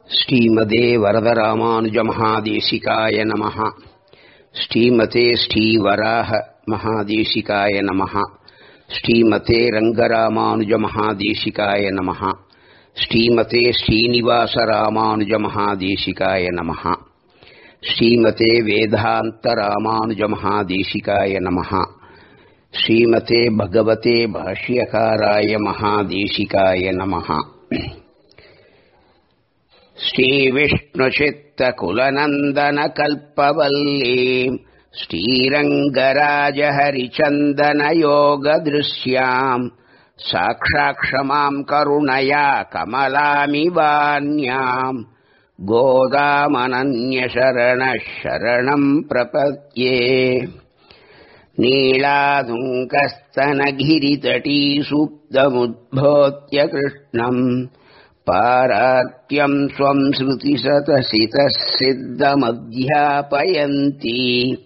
ஸ்ரீமதே வரதராமானுஜமகாதேசிகாய நமः ஸ்ரீமதே ஸ்ரீவராக மகாதேசிகாய நமः ஸ்ரீமதே ரங்கராமானுஜமகாதேசிகாய நமः ஸ்ரீமதே ஸ்ரீனிவாசராமானுஜமகாதேசிகாய நமः ஸ்ரீமதே வேதாந்தராமானுஜமகாதேசிகாய நமः ஸ்ரீமதே பகவதே பாஷ்யகாராய மகாதேசிகாய நமः श्रीविष्णुचित्तकुलनन्दनकल्पवल्लीम् श्रीरङ्गराजहरिचन्दनयोगदृश्याम् साक्षाक्षमाम् करुणया कमलामिवान्याम् गोदामनन्यशरणः शरणम् प्रपद्ये नीलादुङ्कस्तनगिरितटीसुप्तमुद्भोत्य कृष्णम् पारात्यम् स्वम् श्रुतिसतसितः सिद्धमध्यापयन्ती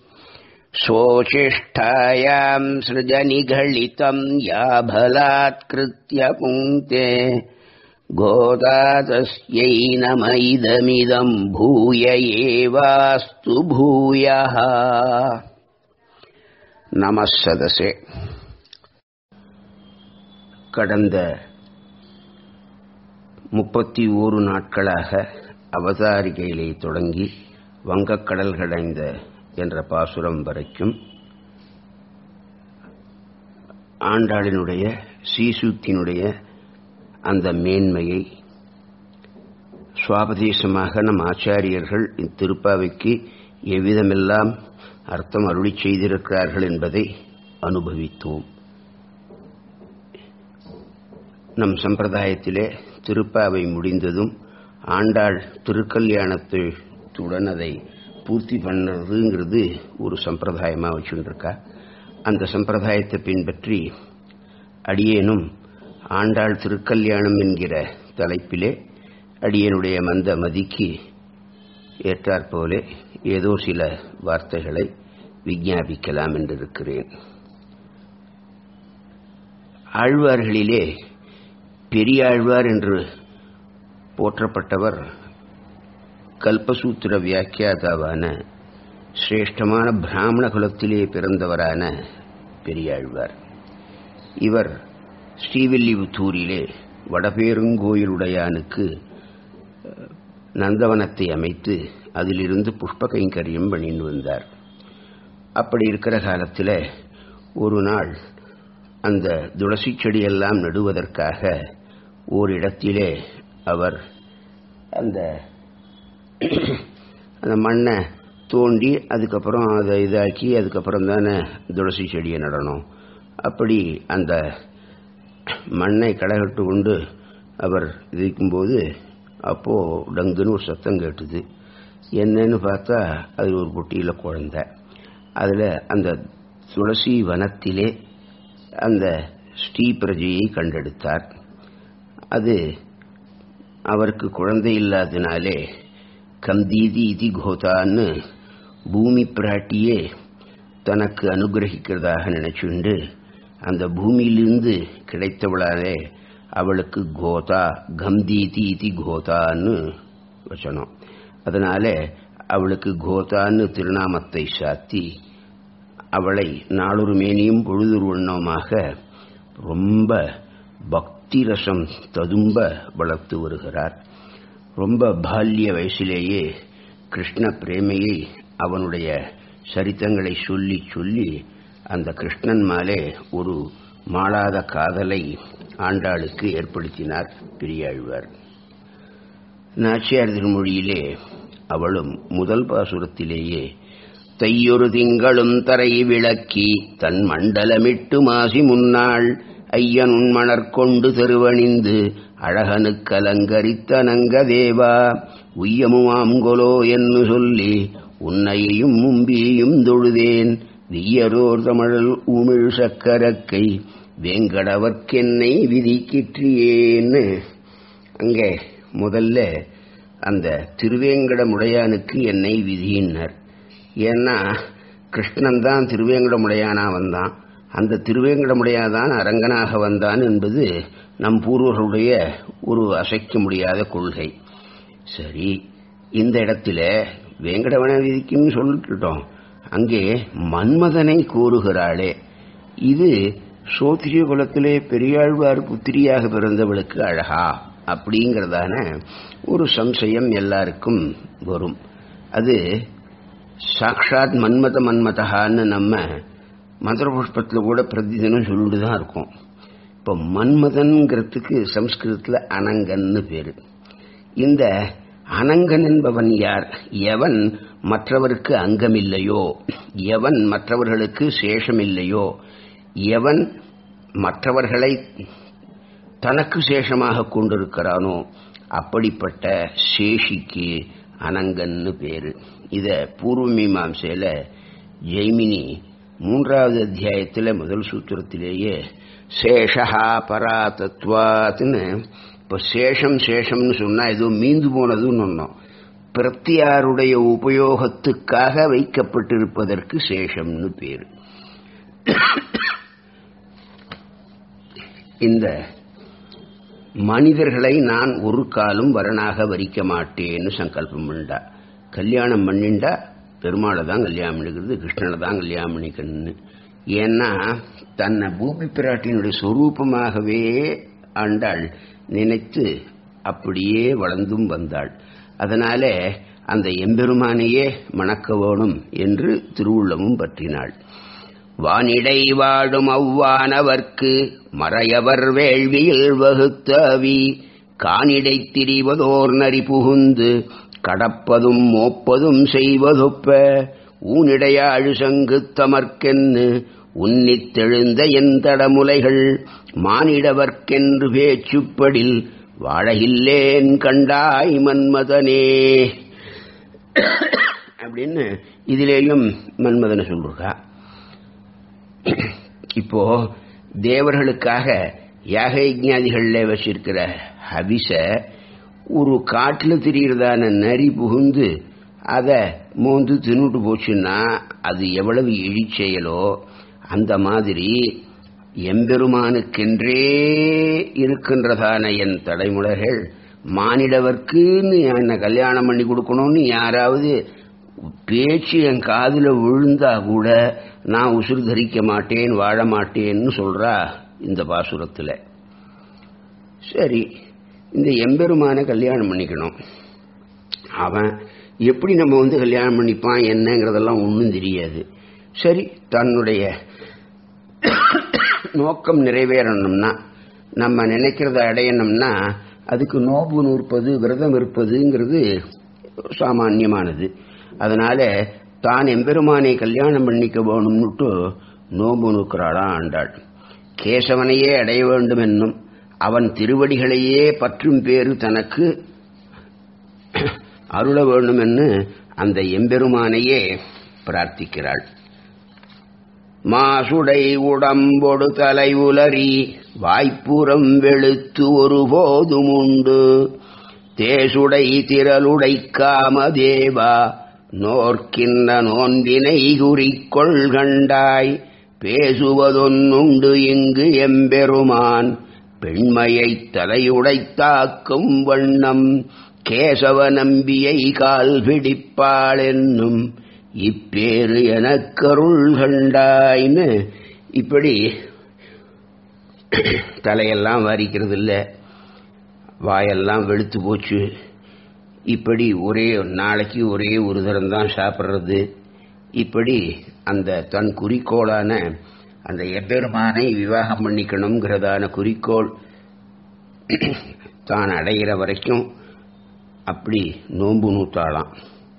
स्वोचिष्ठायाम् सृजनिघलितम् याभलात्कृत्य पुङ्क्ते गोदा तस्यै नम इदमिदम् भूय एवास्तु भूयः नमः सदसे கடந்த முப்பத்தி ஓரு நாட்களாக அவதாரிகையிலே தொடங்கி வங்கக்கடல் கடைந்த என்ற பாசுரம் வரைக்கும் ஆண்டாளினுடைய சீசூத்தினுடைய அந்த மேன்மையை சுவாபதேசமாக நம் ஆச்சாரியர்கள் இத்திருப்பாவைக்கு எவ்விதமெல்லாம் அர்த்தம் அருளி செய்திருக்கிறார்கள் என்பதை அனுபவித்தோம் நம் சம்பிரதாயத்திலே திருப்பாவை முடிந்ததும் ஆண்டாள் திருக்கல்யாணத்துடன் அதை பூர்த்தி பண்ணுறதுங்கிறது ஒரு சம்பிரதாயமாக வச்சுருக்கா அந்த சம்பிரதாயத்தை பின்பற்றி அடியேனும் ஆண்டாள் திருக்கல்யாணம் என்கிற தலைப்பிலே அடியனுடைய மந்த மதிக்கு ஏற்றாற்போல ஏதோ சில வார்த்தைகளை விஞ்ஞாபிக்கலாம் என்றிருக்கிறேன் ஆழ்வார்களிலே பெரியாழ்வார் என்று போற்றப்பட்டவர் கல்பசூத்திர வியாக்கியாதாவான சிரேஷ்டமான பிராமண குலத்திலே பிறந்தவரான பெரியாழ்வார் இவர் ஸ்ரீவில்லிபுத்தூரிலே வடபேருங்கோயிலுடையானுக்கு நந்தவனத்தை அமைத்து அதிலிருந்து புஷ்ப கைங்கரியம் பண்ணிட்டு வந்தார் அப்படி இருக்கிற காலத்தில் ஒரு நாள் அந்த துளசி செடியெல்லாம் நடுவதற்காக ஓரிடத்திலே அவர் அந்த அந்த மண்ணை தோண்டி அதுக்கப்புறம் அதை இதாக்கி அதுக்கப்புறம் தானே துளசி செடியை நடணும் அப்படி அந்த மண்ணை களைகட்டு கொண்டு அவர் இருக்கும்போது அப்போது டங்குன்னு ஒரு சத்தம் கேட்டுது என்னன்னு பார்த்தா அது ஒரு பொட்டியில் குழந்த அதில் அந்த துளசி வனத்திலே அந்த ஸ்ரீ பிரஜையை கண்டெடுத்தார் அது அவருக்கு குழந்தை இல்லாதனாலே கந்தீதி இதி கோதான்னு பூமி பிராட்டியே தனக்கு அனுகிரகிக்கிறதாக நினைச்சுண்டு அந்த பூமியிலிருந்து கிடைத்தவளாலே அவளுக்கு கோதா கந்தீதி இதி கோதான்னு வச்சனம் அதனால அவளுக்கு கோதான்னு திருநாமத்தை சாத்தி அவளை நாளொரு மேனியும் பொழுதொரு வண்ணமாக ரொம்ப பக்தி ரசம் ததும்ப வளர்த்து வருகிறார் ரொம்ப பால்ய வயசிலேயே கிருஷ்ண பிரேமையை அவனுடைய சரித்தங்களை சொல்லி சொல்லி அந்த கிருஷ்ணன் மேலே ஒரு மாளாத காதலை ஆண்டாளுக்கு ஏற்படுத்தினார் பெரியாழ்வார் நாச்சியார் திருமொழியிலே அவளும் முதல் பாசுரத்திலேயே தையொரு திங்களும் தரை விளக்கி தன் மண்டலமிட்டு மாசி முன்னாள் ஐயன் உண்மணற்கொண்டு தெருவணிந்து அழகனுக்கு அலங்கரித்த நங்கதேவா உய்யமுமாம்கொலோ என்று சொல்லி உன்னையையும் மும்பியையும் தொழுதேன் விய்யரோர் தமிழல் உமிழ் சக்கரக்கை வேங்கடவர்க்கென்னை விதிக்கிற்றியேன்னு அங்கே முதல்ல அந்த திருவேங்கடமுடையானுக்கு என்னை விதியினர் ஏன்னா கிருஷ்ணன் தான் திருவேங்கடமுடையானா வந்தான் அந்த திருவேங்கடமுடையாதான் அரங்கனாக வந்தான் என்பது நம் பூர்வர்களுடைய ஒரு அசைக்க முடியாத கொள்கை சரி இந்த இடத்துல வேங்கடவன விதிக்குன்னு சொல்லிட்டுட்டோம் அங்கே மன்மதனை கூறுகிறாளே இது சோத்திரிய குலத்திலே பெரியாழ்வார் புத்திரியாக பிறந்தவளுக்கு அழகா அப்படிங்கிறதான ஒரு சம்சயம் எல்லாருக்கும் வரும் அது சாக்ஷாத் மன்மத மன்மதகான்னு நம்ம மந்திர புஷ்பத்தில் கூட பிரதிதினம் சொல்லிட்டு தான் இருக்கோம் இப்போ மன்மதன்கிறதுக்கு சம்ஸ்கிருதத்தில் அனங்கன்னு பேரு இந்த அனங்கன் என்பவன் யார் எவன் மற்றவருக்கு அங்கமில்லையோ எவன் மற்றவர்களுக்கு சேஷமில்லையோ எவன் மற்றவர்களை தனக்கு சேஷமாக கொண்டிருக்கிறானோ அப்படிப்பட்ட சேஷிக்கு அனங்கன்னு பேரு இத பூர்வ மீமாம்சையில ஜெய்மினி மூன்றாவது அத்தியாயத்தில் முதல் சூத்திரத்திலேயே சேஷஹா பரா தத்துவாத்துன்னு இப்போ சேஷம் சேஷம்னு சொன்னா ஏதோ மீந்து போனதுன்னு ஒன்றும் பிரத்தியாருடைய உபயோகத்துக்காக வைக்கப்பட்டிருப்பதற்கு சேஷம்னு பேரு இந்த மனிதர்களை நான் ஒரு காலம் வரனாக வரிக்க மாட்டேன்னு சங்கல்பம் பண்ணிட்டா கல்யாணம் பண்ணிண்டா பெருமாளை தான் கல்யாணம் பண்ணிக்கிறது கிருஷ்ணனை தான் கல்யாணம் பண்ணிக்கணும்னு ஏன்னா தன்னை பூமி பிராட்டியினுடைய சொரூபமாகவே ஆண்டாள் நினைத்து அப்படியே வளர்ந்தும் வந்தாள் அதனால அந்த எம்பெருமானையே மணக்க வேணும் என்று திருவுள்ளமும் பற்றினாள் வானிடை வாடும் அவ்வானவர்க்கு மறையவர் வேள்வியில் வகுத்தவி காணிடை திரிவதோர் நரி புகுந்து கடப்பதும் மோப்பதும் செய்வதொப்ப ஊனிடைய அழுசங்கு தமர்க்கென்னு உன்னித்தெழுந்த என் தடமுலைகள் மானிடவர்க்கென்று பேச்சுப்படில் வாழகில்லேன் கண்டாய் மன்மதனே அப்படின்னு இதிலேயும் மன்மதனை சொல்றா இப்போ தேவர்களுக்காக யாக யஜ்ஞாதிகளில் வச்சிருக்கிற ஹவிச ஒரு காட்டில் திரிகிறதான நரி புகுந்து அதை மோந்து தின்னுட்டு போச்சுன்னா அது எவ்வளவு இழிச்செயலோ அந்த மாதிரி எம்பெருமானுக்கென்றே இருக்கின்றதான என் தடைமுறைகள் மானிடவர்க்குன்னு என்னை கல்யாணம் பண்ணி கொடுக்கணும்னு யாராவது பேச்சு என் காதில் விழுந்தா கூட நான் உசுறு தரிக்க மாட்டேன் வாழ மாட்டேன்னு சொல்றா இந்த பாசுரத்தில் சரி இந்த எம்பெருமான கல்யாணம் பண்ணிக்கணும் அவன் எப்படி நம்ம வந்து கல்யாணம் பண்ணிப்பான் என்னங்கிறதெல்லாம் ஒன்றும் தெரியாது சரி தன்னுடைய நோக்கம் நிறைவேறணும்னா நம்ம நினைக்கிறத அடையணும்னா அதுக்கு நோபு நூற்பது விரதம் இருப்பதுங்கிறது சாமான்யமானது அதனால தான் எம்பெருமானை கல்யாணம் பண்ணிக்க வேணும்னுட்டு நோம்பு நூக்கிறாளாம் ஆண்டாள் கேசவனையே அடைய வேண்டும் என்னும் அவன் திருவடிகளையே பற்றும் பேரு தனக்கு அருள வேண்டும் என்று அந்த எம்பெருமானையே பிரார்த்திக்கிறாள் மாசுடை உடம்பொடு தலை உலரி வாய்ப்புறம் வெளுத்து ஒருபோதும் உண்டு தேசுடை திரளுடை காமதேவா நோர்க்கின்ற நோன்பினை குறிக்கொள் கண்டாய் பேசுவதொன்னுண்டு இங்கு எம்பெருமான் பெண்மையை தலையுடைத்தாக்கும் வண்ணம் கேசவ நம்பியை கால் பிடிப்பாள் என்னும் இப்பேரு எனக்கருள் கண்டாய்னு இப்படி தலையெல்லாம் வாரிக்கிறது இல்லை வாயெல்லாம் வெளுத்து போச்சு இப்படி ஒரே நாளைக்கு ஒரே ஒரு தரம் தான் சாப்பிட்றது இப்படி அந்த தன் குறிக்கோளான அந்த எப்பெருமானை விவாகம் பண்ணிக்கணுங்கிறதான குறிக்கோள் தான் அடைகிற வரைக்கும் அப்படி நோன்பு நூத்தாளாம்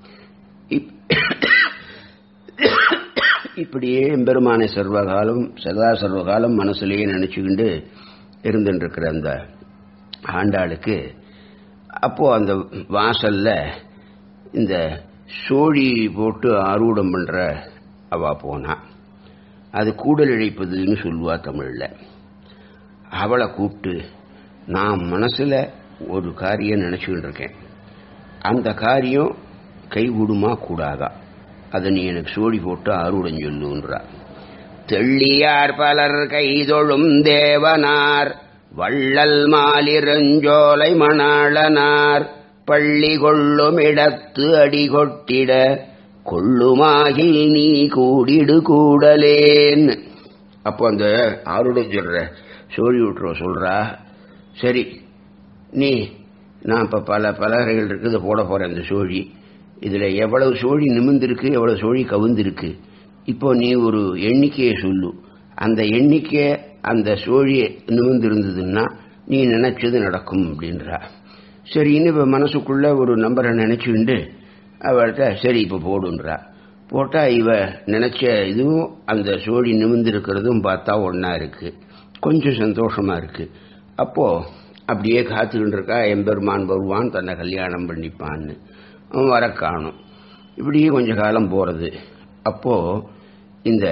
இப்படியே எம்பெருமானை சர்வகாலம் சதா சர்வகாலம் மனசுலேயே நினச்சிக்கிண்டு இருந்துட்டுருக்கிற அந்த ஆண்டாளுக்கு அப்போ அந்த வாசல்ல இந்த சோழி போட்டு ஆரூடம் பண்ற அவ போனா அது கூடல் இழைப்பதுன்னு சொல்லுவா தமிழ்ல அவளை கூப்பிட்டு நான் மனசுல ஒரு காரியம் நினைச்சுக்கிட்டு இருக்கேன் அந்த காரியம் கைகூடுமா கூடாதா அதை நீ எனக்கு சோழி போட்டு ஆரூடம் சொல்லுன்றா தெள்ளியார் பலர் கைதொழும் தேவனார் வள்ளல் மாலிரஞ்சோலை மணாளனார் பள்ளி கொள்ளும் இடத்து அடிகொட்டிட கொள்ளுமாகில் நீ கூடிடு கூடலேன்னு அப்போ அந்த ஆருட சொல்ற சோழி விட்டுருவ சொல்றா சரி நீ நான் இப்போ பல பலகைகள் இருக்குது போட போறேன் இந்த சோழி இதுல எவ்வளவு சோழி நிமிர்ந்திருக்கு எவ்வளவு சோழி கவுந்திருக்கு இப்போ நீ ஒரு எண்ணிக்கையை சொல்லு அந்த எண்ணிக்கை அந்த சோழி நிமிர்ந்திருந்ததுன்னா நீ நினைச்சது நடக்கும் அப்படின்றா சரின்னு இப்போ மனசுக்குள்ள ஒரு நம்பரை நினைச்சுண்டு அவள்கிட்ட சரி இப்போ போடுன்றா போட்டா இவ நினைச்ச இதுவும் அந்த சோழி நிமிர்ந்திருக்கிறதும் பார்த்தா ஒன்னா இருக்கு கொஞ்சம் சந்தோஷமா இருக்கு அப்போ அப்படியே காத்துக்கிட்டு இருக்கா எம்பெருமான் வருவான் தன்னை கல்யாணம் பண்ணிப்பான்னு அவன் வர காணும் இப்படியே கொஞ்ச காலம் போறது அப்போ இந்த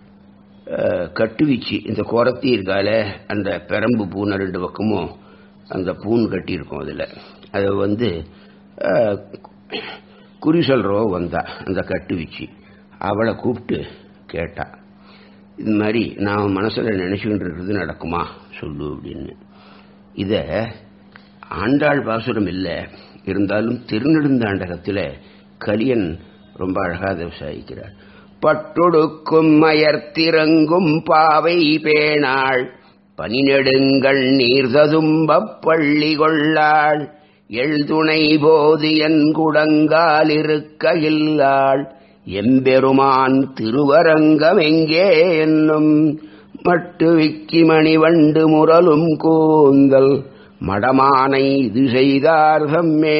அஹ், கட்டுவீச்சு இந்த குரத்தி இருக்கால அந்த பெரம்பு பூனை ரெண்டு பக்கமும் அந்த பூன் கட்டியிருக்கும் அதில் அதை வந்து அஹ், குறி சொல்றவ வந்தா அந்த கட்டுவீச்சு அவளை கூப்பிட்டு கேட்டா இது மாதிரி நான் மனசுல நினைச்சுக்கிட்டு இருக்கிறது நடக்குமா சொல்லு அப்படின்னு இத ஆண்டாள் பாசுரம் இல்லை இருந்தாலும் திருநெடுந்தாண்டகத்தில் கலியன் ரொம்ப அழகா அதை விசாரிக்கிறார் பட்டொடுக்கும் மயர்த்திறங்கும் பாவை பேணாள் பனிநெடுங்கள் நீர்ததும்பப் பள்ளி கொள்ளாள் எழுதுணை போது என் குடங்கால் இருக்க இல்லாள் எம்பெருமான் திருவரங்கம் எங்கே என்னும் மட்டு விக்கி மணிவண்டு முரலும் கூந்தல் மடமானை இது செய்தார் தம்மே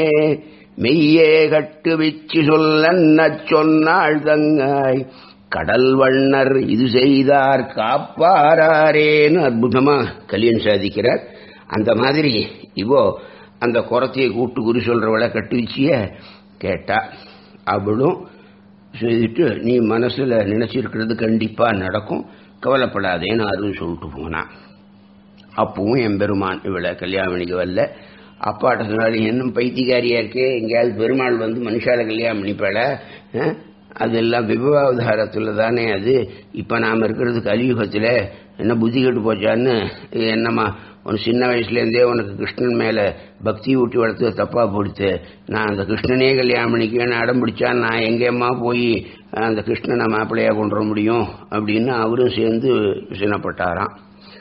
மெய்யே கட்டு விச்சு சொல்லன்னச் சொன்னாள் தங்காய் கடல் வண்ணர் இது செய்தார் காப்பாரேன்னு அற்புதமா கல்யாணம் சாதிக்கிறார் அந்த மாதிரி இவோ அந்த குரத்தையை கூட்டு குறி சொல்றவளை கட்டு வச்சிய கேட்டா அவளும் செய்துட்டு நீ மனசுல நினைச்சிருக்கிறது கண்டிப்பா நடக்கும் கவலைப்படாதேன்னு அருள் சொல்லிட்டு போனான் அப்பவும் எம்பெருமான் இவளை கல்யாணிக்கு வரல அப்பாட்ட சொன்னாரு இன்னும் பைத்தியக்காரியா இருக்கே எங்கேயாவது பெருமாள் வந்து மனுஷால கல்யாணம் பண்ணிப்பாள அஹ்? அதெல்லாம் விபவாவதாரத்துல தானே அது இப்ப நாம இருக்கிறது கலியுகத்துல என்ன புத்தி கெட்டு போச்சான்னு இது என்னம்மா உன் சின்ன வயசுலேருந்தே உனக்கு கிருஷ்ணன் மேல பக்தி ஊட்டி வளர்த்து தப்பா போடுத்து நான் அந்த கிருஷ்ணனே கல்யாணம் பண்ணிக்குவேன்னு அடம் பிடிச்சா நான் எங்கேம்மா போய் அந்த கிருஷ்ணனை மாப்பிள்ளையா கொண்டு வர முடியும் அப்படின்னு அவரும் சேர்ந்து சினப்பட்டாராம்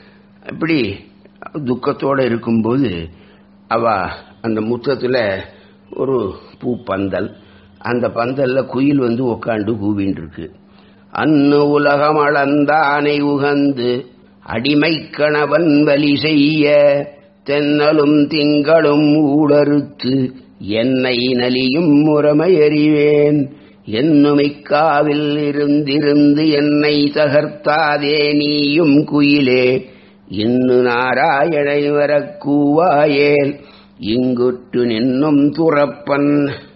இப்படி துக்கத்தோட இருக்கும்போது அவ அந்த முத்தத்துல ஒரு பூ பந்தல் அந்த பந்தல்ல குயில் வந்து உக்காண்டு கூவின்னு இருக்கு அன்னு உலகம் அளந்தானை உகந்து அடிமை கணவன் வலி செய்ய தென்னலும் திங்களும் ஊடறுத்து என்னை நலியும் முறைமை அறிவேன் என்னுமிக்காவில் இருந்திருந்து என்னை தகர்த்தாதே நீயும் குயிலே இன்னு நாராயணை வரக் கூவாயேல் இங்குற்று நின்னும் துறப்பன்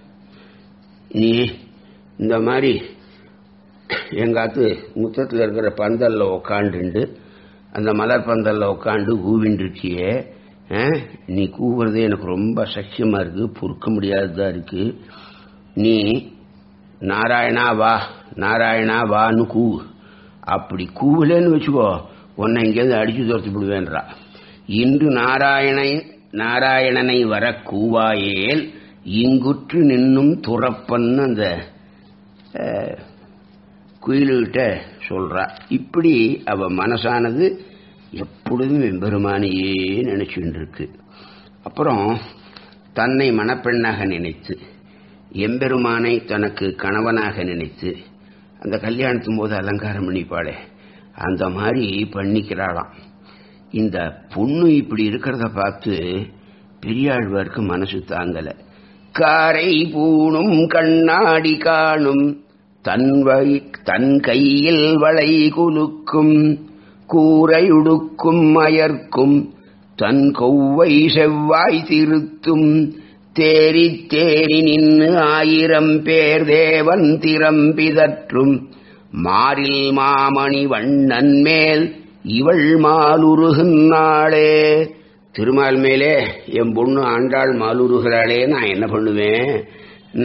நீ இந்த மாதிரி எங்காத்து முத்தத்தில் இருக்கிற பந்தல்ல உக்காண்டுண்டு அந்த மலர் பந்தல்ல உக்காண்டு கூவின்றிருக்கியே நீ கூவுறது எனக்கு ரொம்ப சக்கியமா இருக்கு பொறுக்க முடியாததா இருக்கு நீ நாராயணா வா நாராயணா வான்னு கூ அப்படி கூவலன்னு வச்சுக்கோ உன்னை இங்கேருந்து அடிச்சு துரத்தி விடுவேன்றா இன்று நாராயணை நாராயணனை வர கூவாயேல் இங்குற்று நின்னும் துறப்பன்னு அந்த அஹ், குயிலுகிட்ட சொல்றா இப்படி அவ மனசானது எப்பொழுதும் எம்பெருமானையே நினைச்சுட்டு இருக்கு அப்புறம் தன்னை மணப்பெண்ணாக நினைத்து எம்பெருமானை தனக்கு கணவனாக நினைத்து அந்த கல்யாணத்தும் போது அலங்காரம் பண்ணிப்பாளே அந்த மாதிரி பண்ணிக்கிறாளாம் இந்த பொண்ணு இப்படி இருக்கிறத பார்த்து பெரியாழ்வாருக்கு மனசு தாங்கல காரை பூணும் கண்ணாடி காணும் தன் வை- தன் கையில் வளை குலுக்கும் கூரையுடுக்கும் அயர்க்கும் தன் கொவ்வை செவ்வாய் திருத்தும் தேறி தேறி நின்னு ஆயிரம் பேர் தேவன் திறம்பிதற்றும் மாரில் மாமணி வண்ணன் மேல் இவள் மாலுருகுன்னாளே திருமால் மேலே என் பொண்ணு ஆண்டாள் மாலுருகிறாளே நான் என்ன பண்ணுவேன் என்ன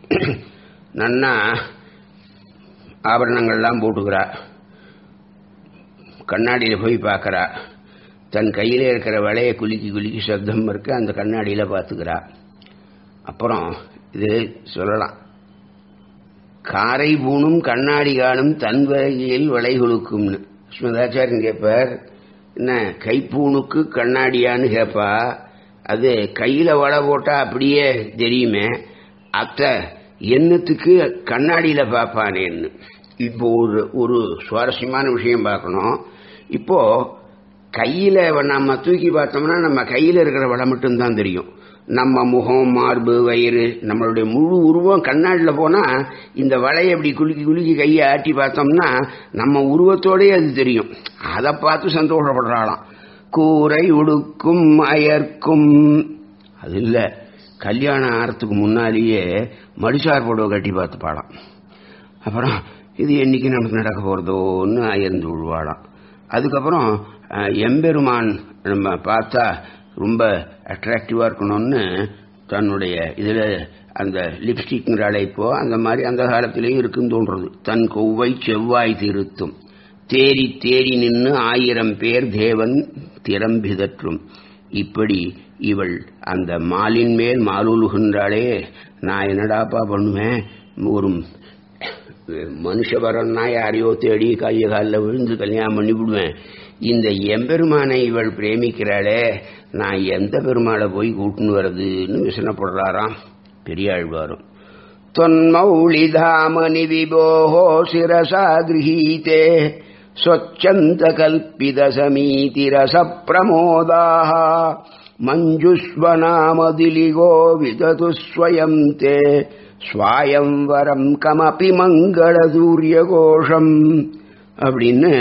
நன்னா ஆபரணங்கள்லாம் போட்டுக்கிறா கண்ணாடியில போய் பார்க்கறா தன் கையில இருக்கிற வளைய குலுக்கி குலுக்கி சப்தம் இருக்க அந்த கண்ணாடியில பார்த்துக்கிறா அப்புறம் இது சொல்லலாம் காரை பூணும் கண்ணாடி காணும் தன் வகையில் விலை கொடுக்கும்னு ஸ்மிதாச்சாரியன் கேட்பார் என்ன கைப்பூணுக்கு கண்ணாடியான்னு கேட்பா அது கையில வலை போட்டா அப்படியே தெரியுமே அத்த எண்ணத்துக்கு கண்ணாடியில பார்ப்பானேன்னு இப்போ ஒரு ஒரு சுவாரஸ்யமான விஷயம் பார்க்கணும் இப்போ கையில நம்ம தூக்கி பார்த்தோம்னா நம்ம கையில இருக்கிற வலை மட்டும்தான் தெரியும் நம்ம முகம் மார்பு வயிறு நம்மளுடைய முழு உருவம் கண்ணாடியில் போனா இந்த வலையை அப்படி குலுக்கி குலுக்கி கையை ஆட்டி பார்த்தோம்னா நம்ம உருவத்தோடயே அது தெரியும் அதை பார்த்து சந்தோஷப்படுறாளாம் கூரை உடுக்கும் அயர்க்கும் அது இல்லை கல்யாணம் ஆகிறதுக்கு முன்னாலேயே மடிசார் புடவை கட்டி பார்த்து பாடாம் அப்புறம் இது என்னைக்கு நமக்கு நடக்க போகிறதோன்னு அயர்ந்து விழுவாளாம் அதுக்கப்புறம் எம்பெருமான் நம்ம பார்த்தா ரொம்ப அட்ராக்டிவாக இருக்கணும்னு தன்னுடைய இதில் அந்த லிப்ஸ்டிக்ங்கிற அழைப்போ அந்த மாதிரி அந்த காலத்திலேயும் இருக்குன்னு தோன்றது தன் கொவ்வை செவ்வாய் திருத்தும் தேடி தேடி நின்று ஆயிரம் பேர் தேவன் திறம்பிதற்றும் இப்படி இவள் அந்த மாலின் மேல் மாலுலுகின்றாளே நான் என்னடாப்பா பண்ணுவேன் ஒரு மனுஷவரன்னா யாரையோ தேடி கைய காலில் விழுந்து கல்யாணம் பண்ணி விடுவேன் இந்த எம்பெருமானை இவள் பிரேமிக்கிறாளே நான் எந்த பெருமாளை போய் கூட்டுன்னு வர்றதுன்னு விசனப்படுறாராம் பெரியாழ்வாரும் தொன்மௌளிதாமணி விபோஹோ சிரசா கிரகீதே स्वच्छन्त कल्पित समीतिरस प्रमोदाः मञ्जुष्वनामदिलिगो विदतु स्वयम् ते स्वायंवरम् कमपि மங்களதூரியகோஷம் அப்படின்னு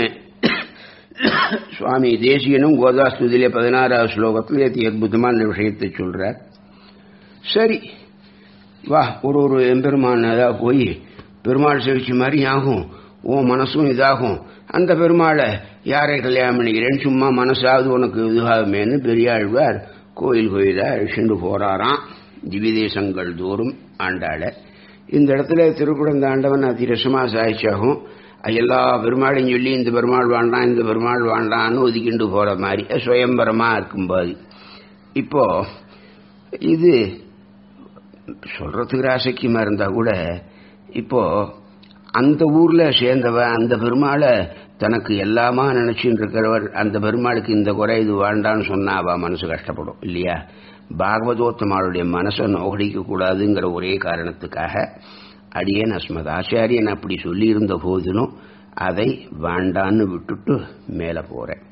சுவாமி தேசியனும் கோதாஸ்துதிலே பதினாறாவது ஸ்லோகத்தில் அதி அற்புதமான விஷயத்தை சொல்றார் சரி வா ஒரு ஒரு எம்பெருமான் ஏதாவது போய் பெருமாள் செவிச்சு மாதிரி ஆகும் ஓ மனசும் இதாகும் அந்த பெருமாளை யாரை கல்யாணம் பண்ணிக்கிறேன்னு சும்மா மனசாவது உனக்கு இதுவாகுமேன்னு பெரியாழ்வார் கோயில் கோயிலா அழிச்சுண்டு போறாராம் திவிதேசங்கள் தோறும் ஆண்டாள இந்த இடத்துல திருக்குடந்த ஆண்டவன் அதிரசமா சாய்ச்சாகும் எல்லா பெருமாளையும் சொல்லி இந்த பெருமாள் வாண்டாம் இந்த பெருமாள் வாண்டான்னு ஒதுக்கிண்டு போற மாதிரி சுயம்பரமா இருக்கும்போது இப்போ இது சொல்றதுக்கு ராசக்கியமா இருந்தா கூட இப்போ அந்த ஊர்ல சேர்ந்தவ அந்த பெருமாளை தனக்கு எல்லாமா நினைச்சுட்டு இருக்கிறவர் அந்த பெருமாளுக்கு இந்த குறை இது வேண்டான்னு சொன்னா அவ மனசு கஷ்டப்படும் இல்லையா பாகவதோத்தமாளுடைய மனசை நோகடிக்க கூடாதுங்கிற ஒரே காரணத்துக்காக அடியேன் அஸ்மத் ஆச்சாரியன் அப்படி சொல்லியிருந்த போதிலும் அதை வேண்டான்னு விட்டுட்டு மேல போறேன்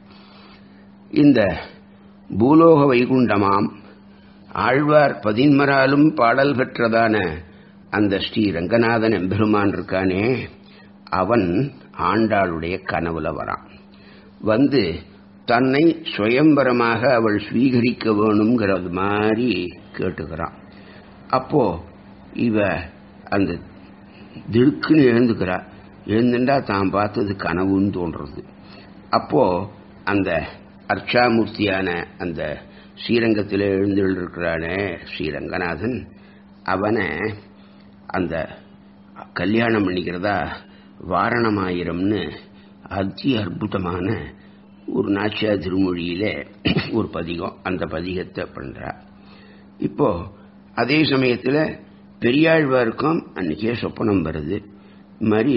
இந்த பூலோக வைகுண்டமாம் ஆழ்வார் பதின்மராலும் பாடல் பெற்றதான அந்த ஸ்ரீ ரங்கநாதன் எம்பெருமான் இருக்கானே அவன் ஆண்டாளுடைய கனவுல வரான் வந்து தன்னை சுயம்பரமாக அவள் ஸ்வீகரிக்க வேணுங்கிறது மாதிரி கேட்டுக்கிறான் அப்போ இவ அந்த திடுக்குன்னு எழுந்துக்கிறா எழுந்துண்டா தான் பார்த்தது கனவுன்னு தோன்றது அப்போ அந்த அர்ச்சாமூர்த்தியான அந்த ஸ்ரீரங்கத்தில் எழுந்திருக்கிறானே ஸ்ரீரங்கநாதன் அவனை அந்த கல்யாணம் பண்ணிக்கிறதா வாரணமாயிரம்னு அதி அற்புதமான ஒரு நாச்சியா திருமொழியில ஒரு பதிகம் அந்த பதிகத்தை பண்றா இப்போ அதே சமயத்துல பெரியாழ்வாருக்கும் அன்னைக்கே சொப்பனம் வருது மாதிரி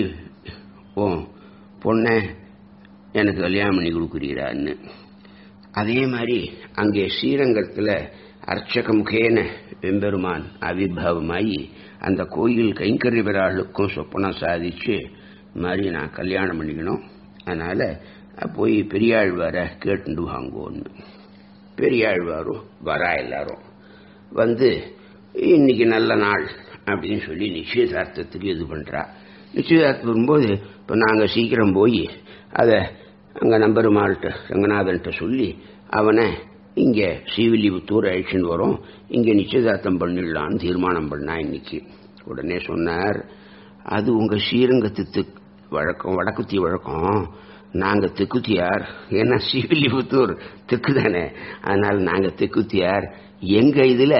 ஓ பொண்ண எனக்கு கல்யாணம் பண்ணி கொடுக்குறீரான்னு அதே மாதிரி அங்கே ஸ்ரீரங்கத்தில் அர்ச்சக முகேன வெம்பெருமான் ஆவிர்வாவமாகி அந்த கோயில் கைங்கரிய விராளுக்கும் சொப்பனம் சாதிச்சு மாதிரி நான் கல்யாணம் பண்ணிக்கணும் அதனால போய் பெரியாழ்வாரை கேட்டுண்டு வாங்குவோன்னு பெரியாழ்வாரும் வரா எல்லாரும் வந்து இன்னைக்கு நல்ல நாள் அப்படின்னு சொல்லி நிச்சயதார்த்தத்துக்கு இது பண்றா நிச்சயதார்த்தம் வரும்போது இப்போ நாங்கள் சீக்கிரம் போய் அதை அங்கே நம்பெருமாள்கிட்ட ரங்கநாதன்கிட்ட சொல்லி அவனை இங்கே ஸ்ரீவில்லிபுத்தூர் அழிச்சுன்னு வரோம் இங்கே நிச்சயதார்த்தம் பண்ணிடலான்னு தீர்மானம் பண்ணா இன்னைக்கு உடனே சொன்னார் அது உங்கள் ஸ்ரீரங்கத்து வழக்கம் வடக்குத்தி வழக்கம் நாங்கள் தெக்குத்தியார் ஏன்னா ஸ்ரீவில்லிபுத்தூர் தெக்கு தானே அதனால் நாங்கள் தெக்குத்தியார் எங்கள் இதில்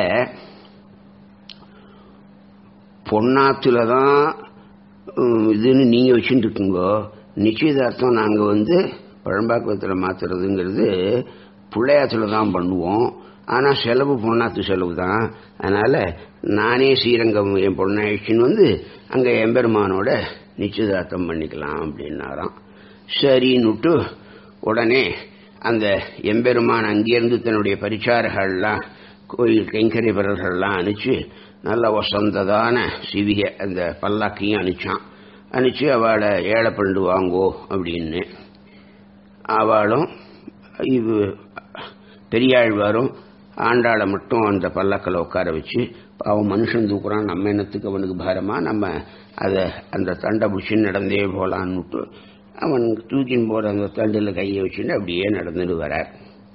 பொன்னாத்துல தான் இதுன்னு நீங்கள் வச்சுட்டு இருக்கீங்கோ நிச்சயதார்த்தம் நாங்கள் வந்து பழம்பாக்குவத்தில் மாற்றுறதுங்கிறது பிள்ளையாத்துல தான் பண்ணுவோம் ஆனால் செலவு பொண்ணாத்து செலவு தான் அதனால் நானே ஸ்ரீரங்கம் என் பொண்ணை அழிச்சின்னு வந்து அங்கே எம்பெருமானோட நிச்சயதார்த்தம் பண்ணிக்கலாம் அப்படின்னாராம் சரின்னுட்டு உடனே அந்த எம்பெருமான் அங்கேருந்து தன்னுடைய பரிச்சாரர்கள்லாம் கோயில் கைங்கரிபரர்கள்லாம் அனுப்பிச்சு நல்ல வசந்ததான சிவிகை அந்த பல்லாக்கையும் அனுப்பிச்சான் அனுப்பிச்சு அவளை ஏழை பண்டு வாங்கோ அப்படின்னு அவளும் இது பெரியாழ்வாரும் ஆண்டாளை மட்டும் அந்த பல்லக்கில் உட்கார வச்சு அவன் மனுஷன் தூக்குறான் நம்ம என்னத்துக்கு அவனுக்கு பாரமா நம்ம அதை அந்த தண்டை பிடிச்சி நடந்தே போகலான்னுட்டு அவன் தூக்கின்னு போகிற அந்த தண்டில் கையை வச்சுட்டு அப்படியே நடந்துட்டு வரார்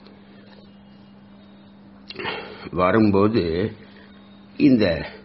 வரும்போது இந்த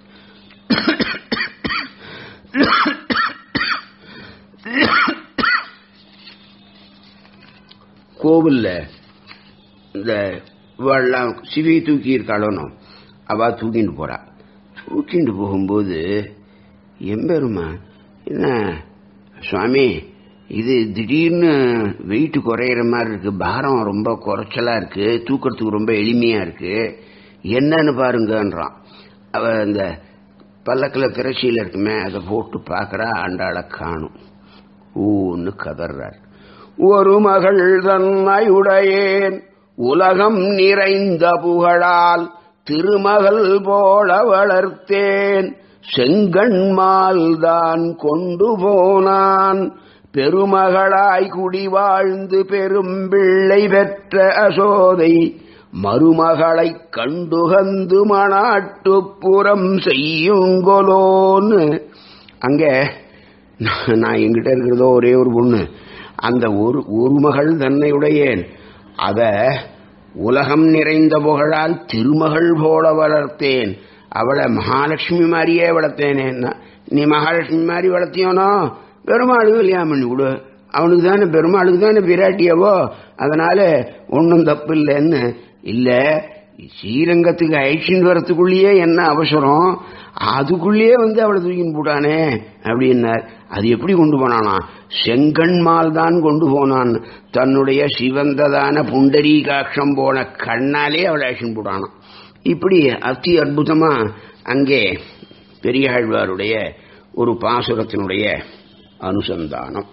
கோவில்ல இந்த இவெல்லாம் சிவி தூக்கி இருக்காளோனோ அவ தூக்கிட்டு போறா தூக்கிட்டு போகும்போது எம்பெருமா என்ன சுவாமி இது திடீர்னு வெயிட் குறையிற மாதிரி இருக்கு பாரம் ரொம்ப குறைச்சலா இருக்கு தூக்கிறதுக்கு ரொம்ப எளிமையா இருக்கு என்னன்னு பாருங்கன்றான் அவ இந்த பல்லக்கில் திரைச்சியில் இருக்குமே அதை போட்டு பார்க்கறா ஆண்டாள காணும் ஊன்னு கதறார் ஒரு மகள் தன்னை உடையேன் உலகம் நிறைந்த புகழால் திருமகள் போல வளர்த்தேன் செங்கண்மால் தான் கொண்டு போனான் பெருமகளாய் குடி வாழ்ந்து பெரும் பிள்ளை பெற்ற அசோதை மருமகளைக் கண்டுகந்து மணாட்டுப்புறம் செய்யுங்கொலோன்னு அங்க நான் எங்கிட்ட இருக்கிறதோ ஒரே ஒரு பொண்ணு அந்த ஒரு ஒரு மகள் தன்னை உடையேன் அத உலகம் நிறைந்த புகழால் திருமகள் போல வளர்த்தேன் அவளை மகாலட்சுமி மாதிரியே வளர்த்தேனே நீ மகாலட்சுமி மாதிரி வளர்த்தியோனோ பெருமாளுக்கு கல்யாணம் பண்ணி கொடு அவனுக்கு தானே பெருமாளுக்கு தானே பிராட்டியவோ அதனால ஒன்றும் தப்பு இல்லைன்னு இல்ல ஸ்ரீரங்கத்துக்கு ஐஷின் வரத்துக்குள்ளேயே என்ன அவசரம் அதுக்குள்ளேயே வந்து அவளை தூக்கின்னு போட்டானே அப்படின்னார் அது எப்படி கொண்டு போனானா செங்கண்மால் தான் கொண்டு போனான் தன்னுடைய சிவந்ததான புண்டரீகாட்சம் போன கண்ணாலே அவளை அழிச்சுன்னு போட்டானான் இப்படி அத்தி அற்புதமா அங்கே பெரியாழ்வாருடைய ஒரு பாசுரத்தினுடைய அனுசந்தானம்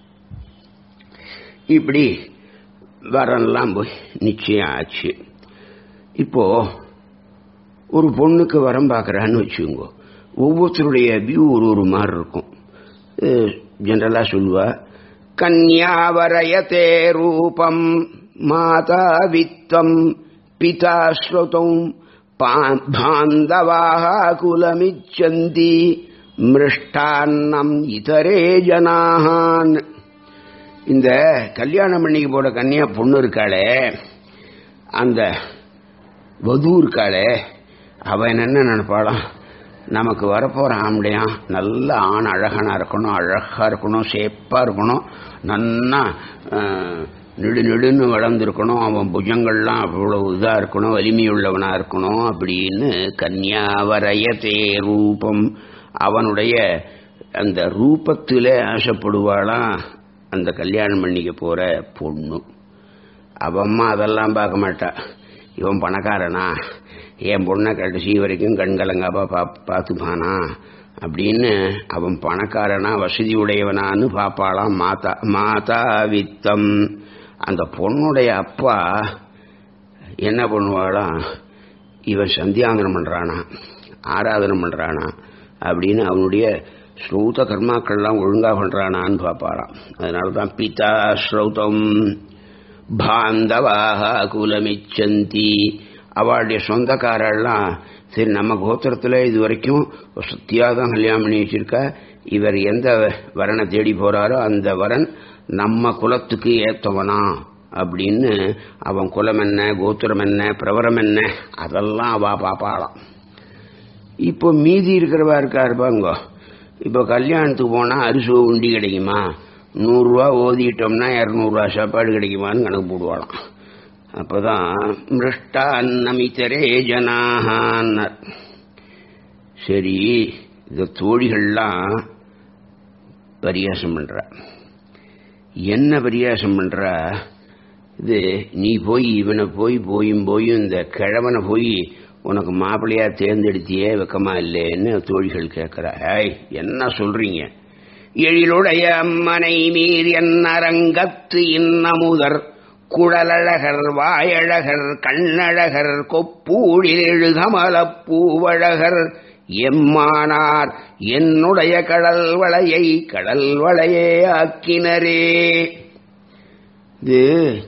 இப்படி வரன்லாம் போய் நிச்சயம் ஆச்சு இப்போ ஒரு பொண்ணுக்கு வரம் பார்க்கறான்னு வச்சுக்கோங்க ஒவ்வொருத்தருடைய வியூ ஒரு ஒரு மாதிரி இருக்கும் ஜென்ரலா சொல்லுவா கன்யாவரயத்தே ரூபம் மாதா வித்தம் பிதா ஸ்ருதம் பாந்தவாக குலமிச்சந்தி மிருஷ்டான்னம் இதரே ஜனாகான் இந்த கல்யாணம் பண்ணிக்கு போட கன்னியா பொண்ணு இருக்காளே அந்த வது இருக்காளே அவன் என்ன நினைப்பாளாம் நமக்கு வரப்போற ஆம்பளையான் நல்ல ஆண் அழகானா இருக்கணும் அழகா இருக்கணும் சேப்பா இருக்கணும் நன்னா நெடு நெடுன்னு வளர்ந்துருக்கணும் அவன் புஜங்கள்லாம் அவ்வளவு இதா இருக்கணும் வலிமையுள்ளவனா இருக்கணும் அப்படின்னு கன்யாவரையத்தே ரூபம் அவனுடைய அந்த ரூபத்தில் ஆசைப்படுவாளாம் அந்த கல்யாணம் பண்ணிக்க போற பொண்ணு அவம்மா அதெல்லாம் பார்க்க மாட்டா இவன் பணக்காரனா என் பொண்ணை கடைசி வரைக்கும் கண்கலங்காப்பா பா பார்த்துப்பானா அப்படின்னு அவன் பணக்காரனா வசதி உடையவனான்னு பார்ப்பாளாம் மாதா மாதா வித்தம் அந்த பொண்ணுடைய அப்பா என்ன பண்ணுவாளாம் இவன் சந்தியாந்தனம் பண்றானா ஆராதனம் பண்றானா அப்படின்னு அவனுடைய ஸ்ரௌத கர்மாக்கள்லாம் ஒழுங்கா பண்றானான்னு பார்ப்பாராம் அதனால தான் பிதா ஸ்ரௌதம் பாந்தவாக குலமிச்சந்தி அவளுடைய சொந்தக்காரெல்லாம் சரி நம்ம கோத்திரத்தில் இது வரைக்கும் சத்தியாக தான் கல்யாணம் பண்ணி வச்சிருக்கா இவர் எந்த வரனை தேடி போறாரோ அந்த வரன் நம்ம குலத்துக்கு ஏத்தவனா அப்படின்னு அவன் குலம் என்ன கோத்திரம் என்ன பிரவரம் என்ன அதெல்லாம் அவ பாப்பாளாம் இப்போ மீதி இருக்கிறவா இருக்கா இருப்பாங்க இப்போ கல்யாணத்துக்கு போனால் அரிசி உண்டி கிடைக்குமா நூறுரூவா ஓதிட்டோம்னா இரநூறுவா சாப்பாடு கிடைக்குமான்னு கணக்கு போடுவாளாம் அப்போதான் மிருஷ்டா அன்னமித்தரே ஜனாகான்னார் சரி இந்த தோழிகள்லாம் பரியாசம் பண்ற என்ன பரியாசம் பண்ற இது நீ போய் இவனை போய் போயும் போயும் இந்த கிழவனை போய் உனக்கு மாப்பிள்ளையா தேர்ந்தெடுத்தியே வெக்கமா இல்லைன்னு தோழிகள் கேட்கிறா ஏய் என்ன சொல்றீங்க எழிலுடைய அம்மனை மீர் என் அரங்கத்து இன்னமுதர் குழலழகர் வாயழகர் கண்ணழகர் கொப்பூழில் எழுகமலப் பூவழகர் எம்மானார் என்னுடைய கடல் வளையை கடல் வளையே ஆக்கினரே இது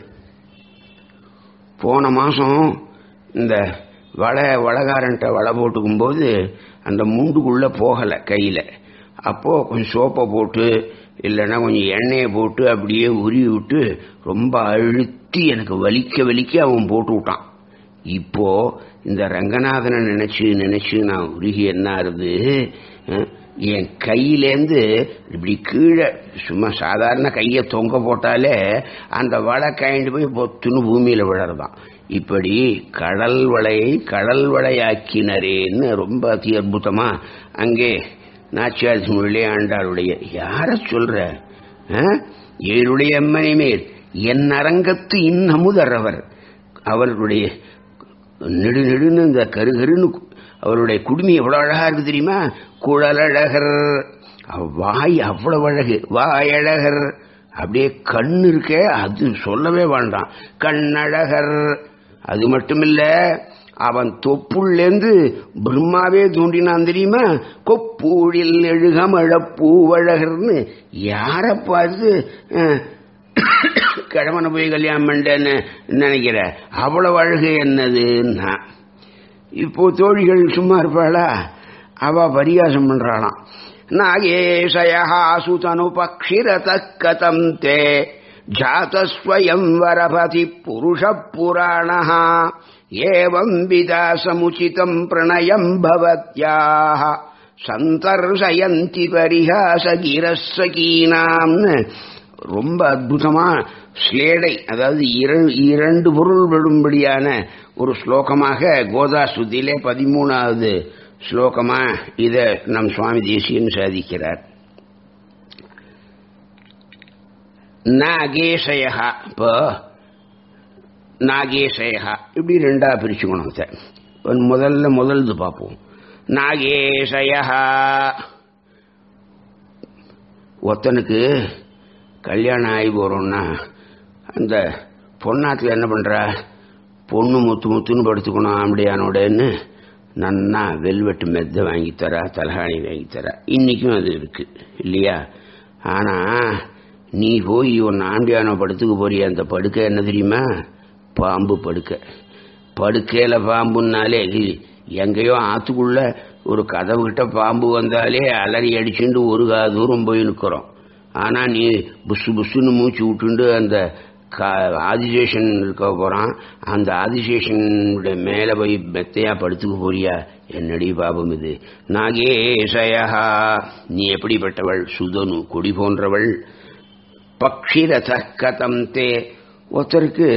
போன மாசம் இந்த வளை வளகாரன்ட்ட வலை போட்டுக்கும் போது அந்த முண்டுக்குள்ள போகல கையில அப்போ கொஞ்சம் சோப்பை போட்டு இல்லைன்னா கொஞ்சம் எண்ணெயை போட்டு அப்படியே உருவி விட்டு ரொம்ப அழுத்தி எனக்கு வலிக்க வலிக்க அவன் போட்டு விட்டான் இப்போ இந்த ரங்கநாதனை நினைச்சு நினைச்சு நான் உருகி என்ன ஆறுது அஹ், என் கையிலேந்து இப்படி கீழே சும்மா சாதாரண கையை தொங்க போட்டாலே அந்த வலை காய்ந்து போய் பொத்துன்னு பூமியில விழறதான் இப்படி கடல் வளையை கடல் வளையாக்கினரேன்னு ரொம்ப அதி அற்புதமா அங்கே நாச்சியார் மொழியே ஆண்டாளுடைய யார சொல்ற அஹ்? ஏழுடைய அம்மனை மேல் என் அரங்கத்து இன்னமுதர் அவர் அவர்களுடைய நெடு நெடுன்னு இந்த கருகருன்னு அவருடைய குடுமி எவ்வளவு அழகா இருக்கு தெரியுமா குழலழகர் அவ வாய் அவ்வளவு அழகு வாயழகர் அப்படியே கண் இருக்கே அது சொல்லவே வேண்டாம் கண்ணழகர் அது மட்டுமில்ல அவன் தொப்புள்ளேந்து பிரம்மாவே தோன்றினான் தெரியுமா கொப்பூழில் எழுகமழ பூவழகர்னு யார பார்த்து அஹ், கிழவனை போய் கல்யாணம் பண்ணிட்டேன்னு நினைக்கிற அவ்வளவு அழகு என்னதுன்னா இப்போ தோழிகள் சும்மா இருப்பாளா அவ பரிகாசம் பண்றாளாம் நாகேஷயா சுதனு பக்ஷிரத கதம் தே ஜாதஸ்வயம் வரபதி புருஷ புராண ஏவம் விதா சமுச்சிதம் பிரணயம் பவத்யாக சந்தர்சயந்தி பரிகாசகிரசகீனாம்னு ரொம்ப அற்புதமா ஸ்லேடை அதாவது இர- இரண்டு பொருள் விடும்படியான ஒரு ஸ்லோகமாக கோதா சுத்தியிலே பதிமூணாவது ஸ்லோகமா இத நம் சுவாமி தேசியன் சாதிக்கிறார் நாகேஷயா இப்போ நாகேஷயா இப்படி ரெண்டா பிரிச்சுக்கணும் இதை. இப்ப முதல்ல முதல்து பார்ப்போம் நாகேஷயா ஒருத்தனுக்கு கல்யாணம் ஆகி போறோம்னா அந்த பொண்ணாத்துல என்ன பண்றா பொண்ணு முத்து முத்துன்னு படுத்துக்கணும் ஆம்படியானோடன்னு நன்னா வெல்வெட்டு மெத்த வாங்கி தரா தலகாணி வாங்கி தரா இன்னைக்கும் அது இருக்கு இல்லையா ஆனா நீ போய் உன் ஆம்பியானோ படுத்துக்க போறிய அந்த படுக்கை என்ன தெரியுமா பாம்பு படுக்கை படுக்கையில பாம்புன்னாலே இது எங்கேயோ ஆத்துக்குள்ள ஒரு கதவு கிட்ட பாம்பு வந்தாலே அலறி அடிச்சுட்டு ஒரு கா தூரம் போய் நிற்கிறோம் ஆனா நீ புசு புசுன்னு மூச்சு விட்டுண்டு அந்த கா- ஆதிசேஷன் இருக்க போறான் அந்த ஆதிசேஷனுடைய மேல போய் மெத்தையா படுத்துக்க போறியா என்னடி பாபம் இது நாகேஷயா நீ எப்படிப்பட்டவள் சுதனு கொடி போன்றவள் பக்ஷிரத கதம் தே ஒருத்தருக்கு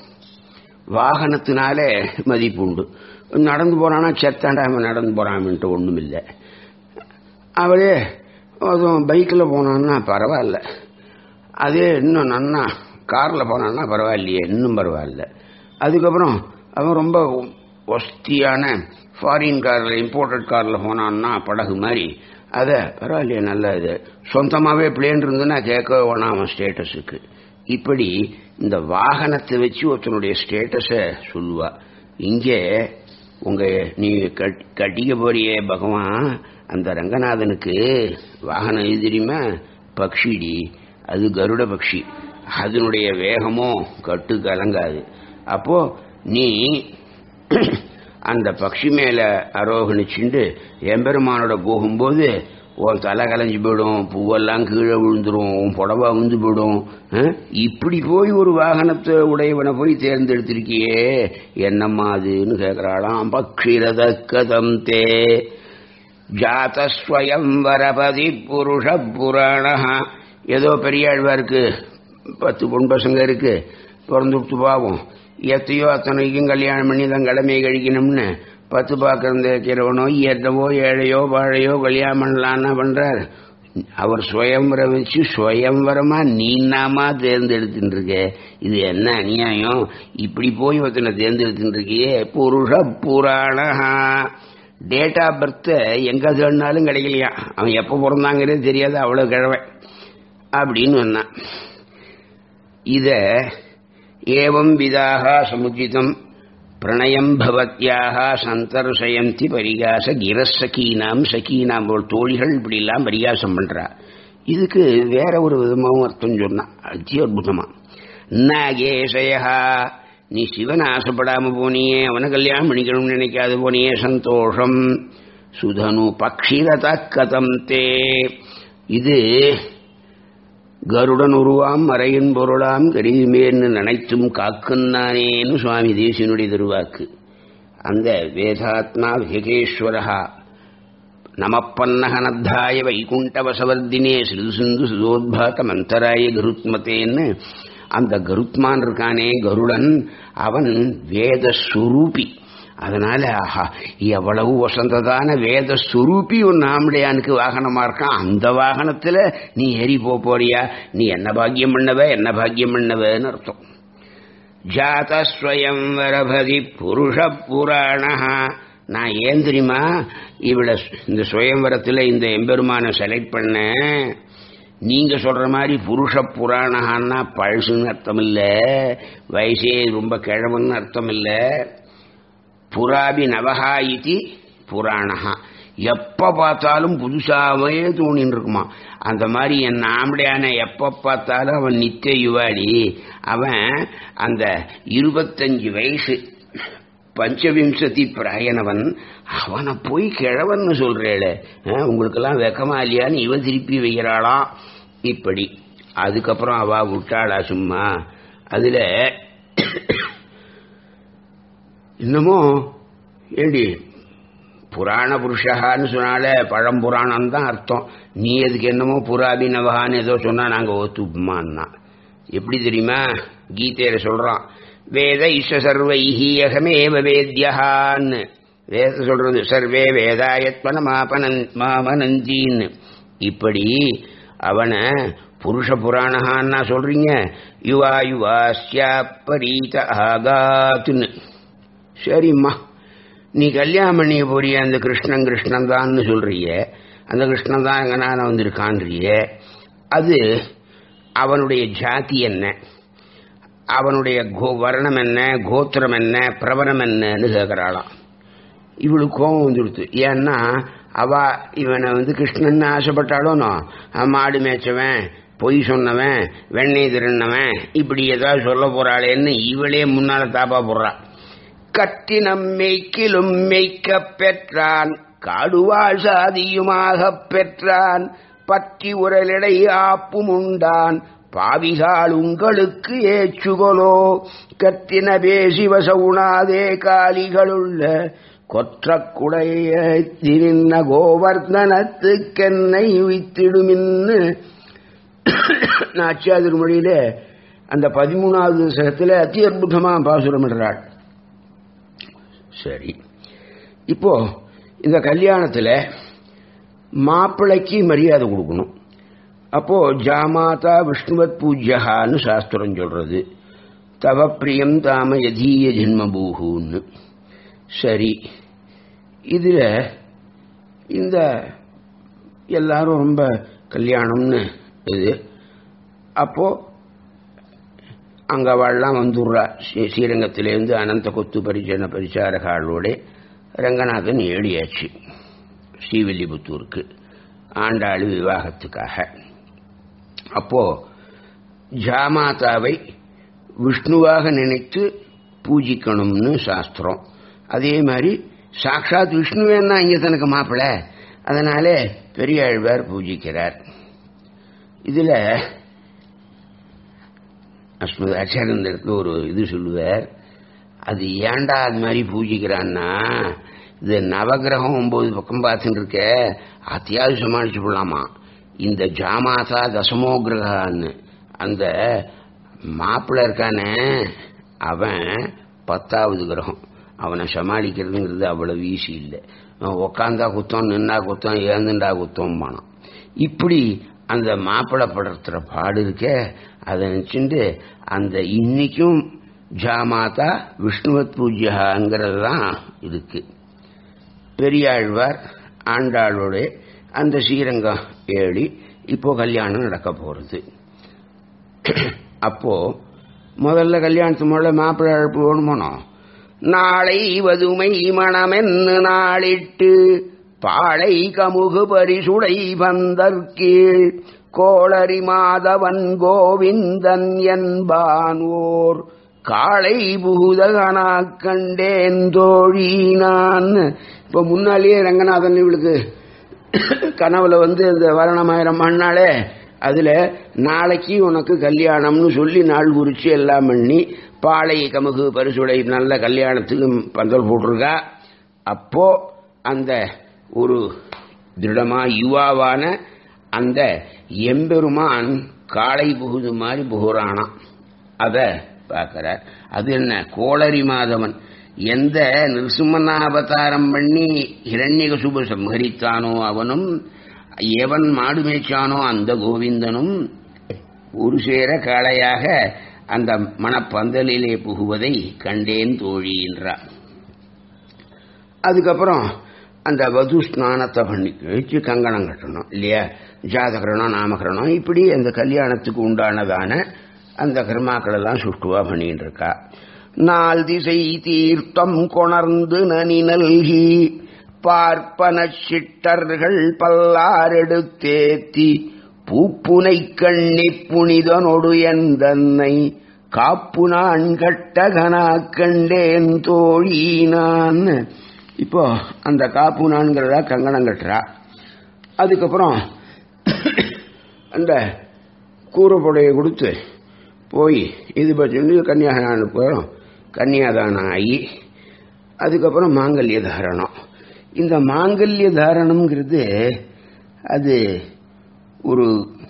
வாகனத்தினாலே மதிப்பு உண்டு நடந்து போறானா செத்தாண்டா அவன் நடந்து போறான்ட்டு ஒண்ணும் இல்லை அவளே அதுவும் பைக்கில் போனான்னா பரவாயில்ல அதே இன்னும் நன்னா காரில் போனான்னா பரவாயில்லையே இன்னும் பரவாயில்ல அதுக்கப்புறம் அவன் ரொம்ப ஒஸ்தியான ஃபாரின் காரில் இம்போர்ட்டட் காரில் போனான்னா படகு மாதிரி அதை பரவாயில்லையே நல்ல இது சொந்தமாகவே பிளேன் இருந்துன்னா கேட்க வேணாம் அவன் ஸ்டேட்டஸுக்கு இப்படி இந்த வாகனத்தை வச்சு ஒருத்தனுடைய ஸ்டேட்டஸை சொல்லுவா இங்கே உங்க நீ கட்- கட்டிக்க போறியே பகவான் அந்த ரங்கநாதனுக்கு வாகனம் எது தெரியுமா பக்ஷிடி அது கருட பக்ஷி அதனுடைய வேகமோ கட்டு கலங்காது அப்போ நீ அந்த பக்ஷி மேல அரோகணிச்சுண்டு எம்பெருமானோட போகும்போது உன் தலை கலைஞ்சு போயிடும் பூவெல்லாம் கீழே விழுந்துரும் உன் புடவை விழுந்து போயிடும் அஹ்? இப்படி போய் ஒரு வாகனத்தை உடையவனை போய் தேர்ந்தெடுத்திருக்கியே என்னம்மா அதுன்னு கேட்கிறாளாம் பக்ஷிரத கதம் தே ஜாதஸ்வயம் வரபதி புருஷ புராண ஏதோ பெரியாழ்வாருக்கு பத்து பொன் பசங்க இருக்கு பிறந்து விட்டு பாவம் எத்தையோ அத்தனைக்கும் கல்யாணம் பண்ணி தன் கடமையை கழிக்கணும்னு பத்து பார்க்கறது வைக்கிறவனோ எட்டவோ ஏழையோ வாழையோ கல்யாணம் பண்ணலான்னு பண்றார் அவர் சுயம்பரம் வச்சு சுயம்பரமா நீனாமா தேர்ந்தெடுத்துட்டு இருக்க இது என்ன அநியாயம் இப்படி போய் ஒருத்தனை தேர்ந்தெடுத்துட்டு இருக்கியே புருஷ புராணஹா டேட் ஆஃப் பர்த் எங்க தேடினாலும் கிடைக்கலையா அவன் எப்ப பிறந்தாங்கிறதே தெரியாது அவ்வளவு கிழவை அப்படின்னு சொன்னான் இத ஏவம் விதாக சமுச்சிதம் பிரணயம் பவத்யாக சந்தர்சயந்தி பரிகாச கிரசகீனாம் சகீனாம் போல் தோழிகள் இப்படி எல்லாம் பரிகாசம் பண்றா இதுக்கு வேற ஒரு விதமாவும் அர்த்தம் சொன்னான் அத்தியுதமா நாகேஷயா நீ சிவன் ஆசைப்படாம போனியே அவனை கல்யாணம் பண்ணிக்கணும்னு நினைக்காது போனியே சந்தோஷம் சுதனு பக்ஷிரத கதம் தே இது கருடன் உருவாம் மறையின் பொருளாம் கருவிமேன்னு நினைத்தும் காக்குன்னானேன்னு சுவாமி தேசியனுடைய திருவாக்கு அந்த வேதாத்மா விஜகேஸ்வரா நமப்பன்னகனத்தாய வைகுண்டவசவர்தினே சிறு சிந்து சுதோத்பாத மந்தராய கருத்மத்தேன்னு அந்த கருத்மான் இருக்கானே கருடன் அவன் வேத சுரூபி அதனால ஆஹா எவ்வளவு வசந்ததான வேத சுரூபி உன் நாமடையானுக்கு வாகனமா இருக்கான் அந்த வாகனத்துல நீ ஏறி போறியா நீ என்ன பாக்கியம் பண்ணவ என்ன பாக்கியம் பண்ணவன்னு அர்த்தம் ஜாதஸ்வயம் வரபதி புருஷ புராணா நான் ஏன் தெரியுமா இவளை இந்த சுயம்பரத்தில் இந்த எம்பெருமானை செலக்ட் பண்ண நீங்க சொல்ற மாதிரி புருஷ புராணகான்னா பழசுன்னு அர்த்தம் இல்ல வயசே ரொம்ப கிழவன்னு அர்த்தம் இல்ல புராபி நவஹா இது புராணஹா எப்ப பார்த்தாலும் புதுசாவே தோணின்னு இருக்குமா அந்த மாதிரி என் ஆம்படையான எப்ப பார்த்தாலும் அவன் நித்திய யுவாடி அவன் அந்த இருபத்தஞ்சு வயசு பஞ்சவிம்சதி பிராயனவன் அவனை போய் கிழவன்னு சொல்றேளே உங்களுக்கெல்லாம் வெக்கமா இல்லையான்னு இவன் திருப்பி வைக்கிறாளாம் இப்படி அதுக்கப்புறம் அவ விட்டாளா சும்மா அதுல இன்னமும் ஏடி புராண புருஷகான்னு சொன்னால பழம்புராணம் தான் அர்த்தம் நீ எதுக்கு என்னமோ புராபினவகான்னு ஏதோ சொன்னா நாங்க ஒத்துப்போமான்னா எப்படி தெரியுமா கீதையில சொல்றான் வேத இஷ சர்வைஹி அகமேவ வேத்யஹான்னு வேத சொல்றது சர்வே வேதாயத்மன மாபனன் மாமனந்தின்னு இப்படி அவனை புருஷ புராணகான்னா சொல்றீங்க யுவா யுவாஸ்யா பரீத ஆகாத்துன்னு சரிம்மா நீ கல்யாணம் பண்ணிய போறிய அந்த கிருஷ்ணன் கிருஷ்ணன் தான்னு சொல்றிய அந்த கிருஷ்ணன் தான் எங்கனால வந்திருக்கான்றிய அது அவனுடைய ஜாதி என்ன அவனுடைய கோ வர்ணம் என்ன கோத்திரம் என்ன பிரபலம் என்னன்னு கேட்கிறாளாம் இவளுக்கு கோபம் வந்துடுத்து ஏன்னா அவ இவனை வந்து கிருஷ்ணன் ஆசைப்பட்டாலும் மாடு மேய்ச்சவன் பொய் சொன்னவன் வெண்ணெய் திருண்ணவன் இப்படி ஏதாவது சொல்ல போறாளேன்னு இவளே முன்னால தாப்பா போடுறா கட்டினம் மெய்க்கிலும் மெய்க்க பெற்றான் காடுவாழ் சாதியுமாகப் பெற்றான் பற்றி உரலிடை ஆப்பும் உண்டான் பாவிகால் உங்களுக்கு ஏச்சுகொலோ கத்தின பேசிவச உணாதே காலிகளுள்ள கொற்றக்குடைய திரிந்த கோவர்தனத்துக்கென்னை வித்திடுமின்னு நாச்சியாதிர் மொழியில அந்த பதிமூணாவது சகத்தில் அத்தி அற்புதமா பாசுரமிடுறாள் சரி இப்போ இந்த கல்யாணத்தில் மாப்பிள்ளைக்கு மரியாதை கொடுக்கணும் அப்போ ஜாமாதா விஷ்ணுவத் பூஜ்யகான்னு சாஸ்திரம் சொல்றது தவ பிரியம் தாம யதீய ஜென்மபூகுன்னு சரி இதில் இந்த எல்லாரும் ரொம்ப கல்யாணம்னு இது அப்போ அங்கே அவள்லாம் வந்துடுறா ஸ்ரீரங்கத்திலேருந்து அனந்த கொத்து பரிச்சன பரிசாரகாளோட ரங்கநாதன் ஏழியாச்சு ஸ்ரீவில்லிபுத்தூருக்கு ஆண்டாள் விவாகத்துக்காக அப்போ ஜாமாதாவை விஷ்ணுவாக நினைத்து பூஜிக்கணும்னு சாஸ்திரம் அதே மாதிரி சாட்சாத் விஷ்ணுவேன்னா இங்கே தனக்கு மாப்பிள்ள அதனால பெரியாழ்வார் பூஜிக்கிறார் இதில் அஸ்மத் ஆச்சாரியன் இடத்துல ஒரு இது சொல்லுவார் அது ஏன்டா அது மாதிரி பூஜிக்கிறான்னா இது நவகிரகம் ஒன்பது பக்கம் பார்த்துட்டு இருக்க அத்தியாவது சமாளிச்சு போடலாமா இந்த ஜாமாசா தசமோ கிரகான்னு அந்த மாப்பிள்ள இருக்கானே அவன் பத்தாவது கிரகம் அவனை சமாளிக்கிறதுங்கிறது அவ்வளவு ஈஸி இல்லை உக்காந்தா குத்தம் நின்னா குத்தம் ஏந்துண்டா குத்தம் பானம் இப்படி அந்த மாப்பிள்ளை படுத்துற பாடு இருக்க அதை நினச்சிட்டு அந்த இன்னைக்கும் ஜாமாதா விஷ்ணுவத் பூஜ்யாங்கிறது தான் இருக்கு பெரியாழ்வார் ஆண்டாளோட அந்த ஸ்ரீரங்கம் ஏழி இப்போ கல்யாணம் நடக்க போகிறது அப்போ முதல்ல கல்யாணத்து முதல்ல மாப்பிள்ளை அழைப்பு வேணுமோனோ நாளை வதுமை மணமென்னு நாளிட்டு பாளை கமுகு பரிசுடை வந்தற்கீழ் கோளரி மாதவன் கோவிந்தன் என்பானோர் காளை புகுதகனா கண்டேன் தோழி நான் இப்ப முன்னாலேயே ரங்கநாதன் இவளுக்கு கனவுல வந்து இந்த வரணமாயிரம் மண்ணாலே அதுல நாளைக்கு உனக்கு கல்யாணம்னு சொல்லி நாள் குறிச்சு எல்லாம் பண்ணி பாளை கமுகு பரிசுடை நல்ல கல்யாணத்துக்கு பந்தல் போட்டிருக்கா அப்போ அந்த ஒரு திருடமா யுவாவான அந்த எம்பெருமான் காளை புகுது மாதிரி புகுறானாம் அத பார்க்கிறார் அது என்ன கோளரி மாதவன் எந்த நிருசிம்மன அவதாரம் பண்ணி ஹிரண்யகசுப சம்ஹரித்தானோ அவனும் எவன் மாடு மேய்ச்சானோ அந்த கோவிந்தனும் ஒரு சேர காளையாக அந்த மணப்பந்தலிலே புகுவதை கண்டேன் தோழி என்றார் அதுக்கப்புறம் அந்த வது ஸ்நானத்தை பண்ணி வச்சு கங்கணம் கட்டணும் இல்லையா ஜாதகரணம் நாமகரணம் இப்படி அந்த கல்யாணத்துக்கு உண்டானதான அந்த கர்மாக்கள் எல்லாம் சுஷ்டுவா பண்ணிட்டு இருக்கா நாள் திசை தீர்த்தம் கொணர்ந்து நனி நல்கி பார்ப்பன சிட்டர்கள் பல்லாரெடுத்தேத்தி பூப்புனை கண்ணி புனிதனொடு எந்தன்னை காப்பு நான் கட்டகனா கண்டேன் தோழி நான் இப்போ அந்த காப்பு நான்கிறதா கங்கணம் கட்டுறா அதுக்கப்புறம் அந்த கூரைப்புடைய கொடுத்து போய் இது பற்றி கன்னியாதானம் போகிறோம் கன்னியாதானம் ஆகி அதுக்கப்புறம் மாங்கல்ய தாரணம் இந்த மாங்கல்ய தாரணம்ங்கிறது அது ஒரு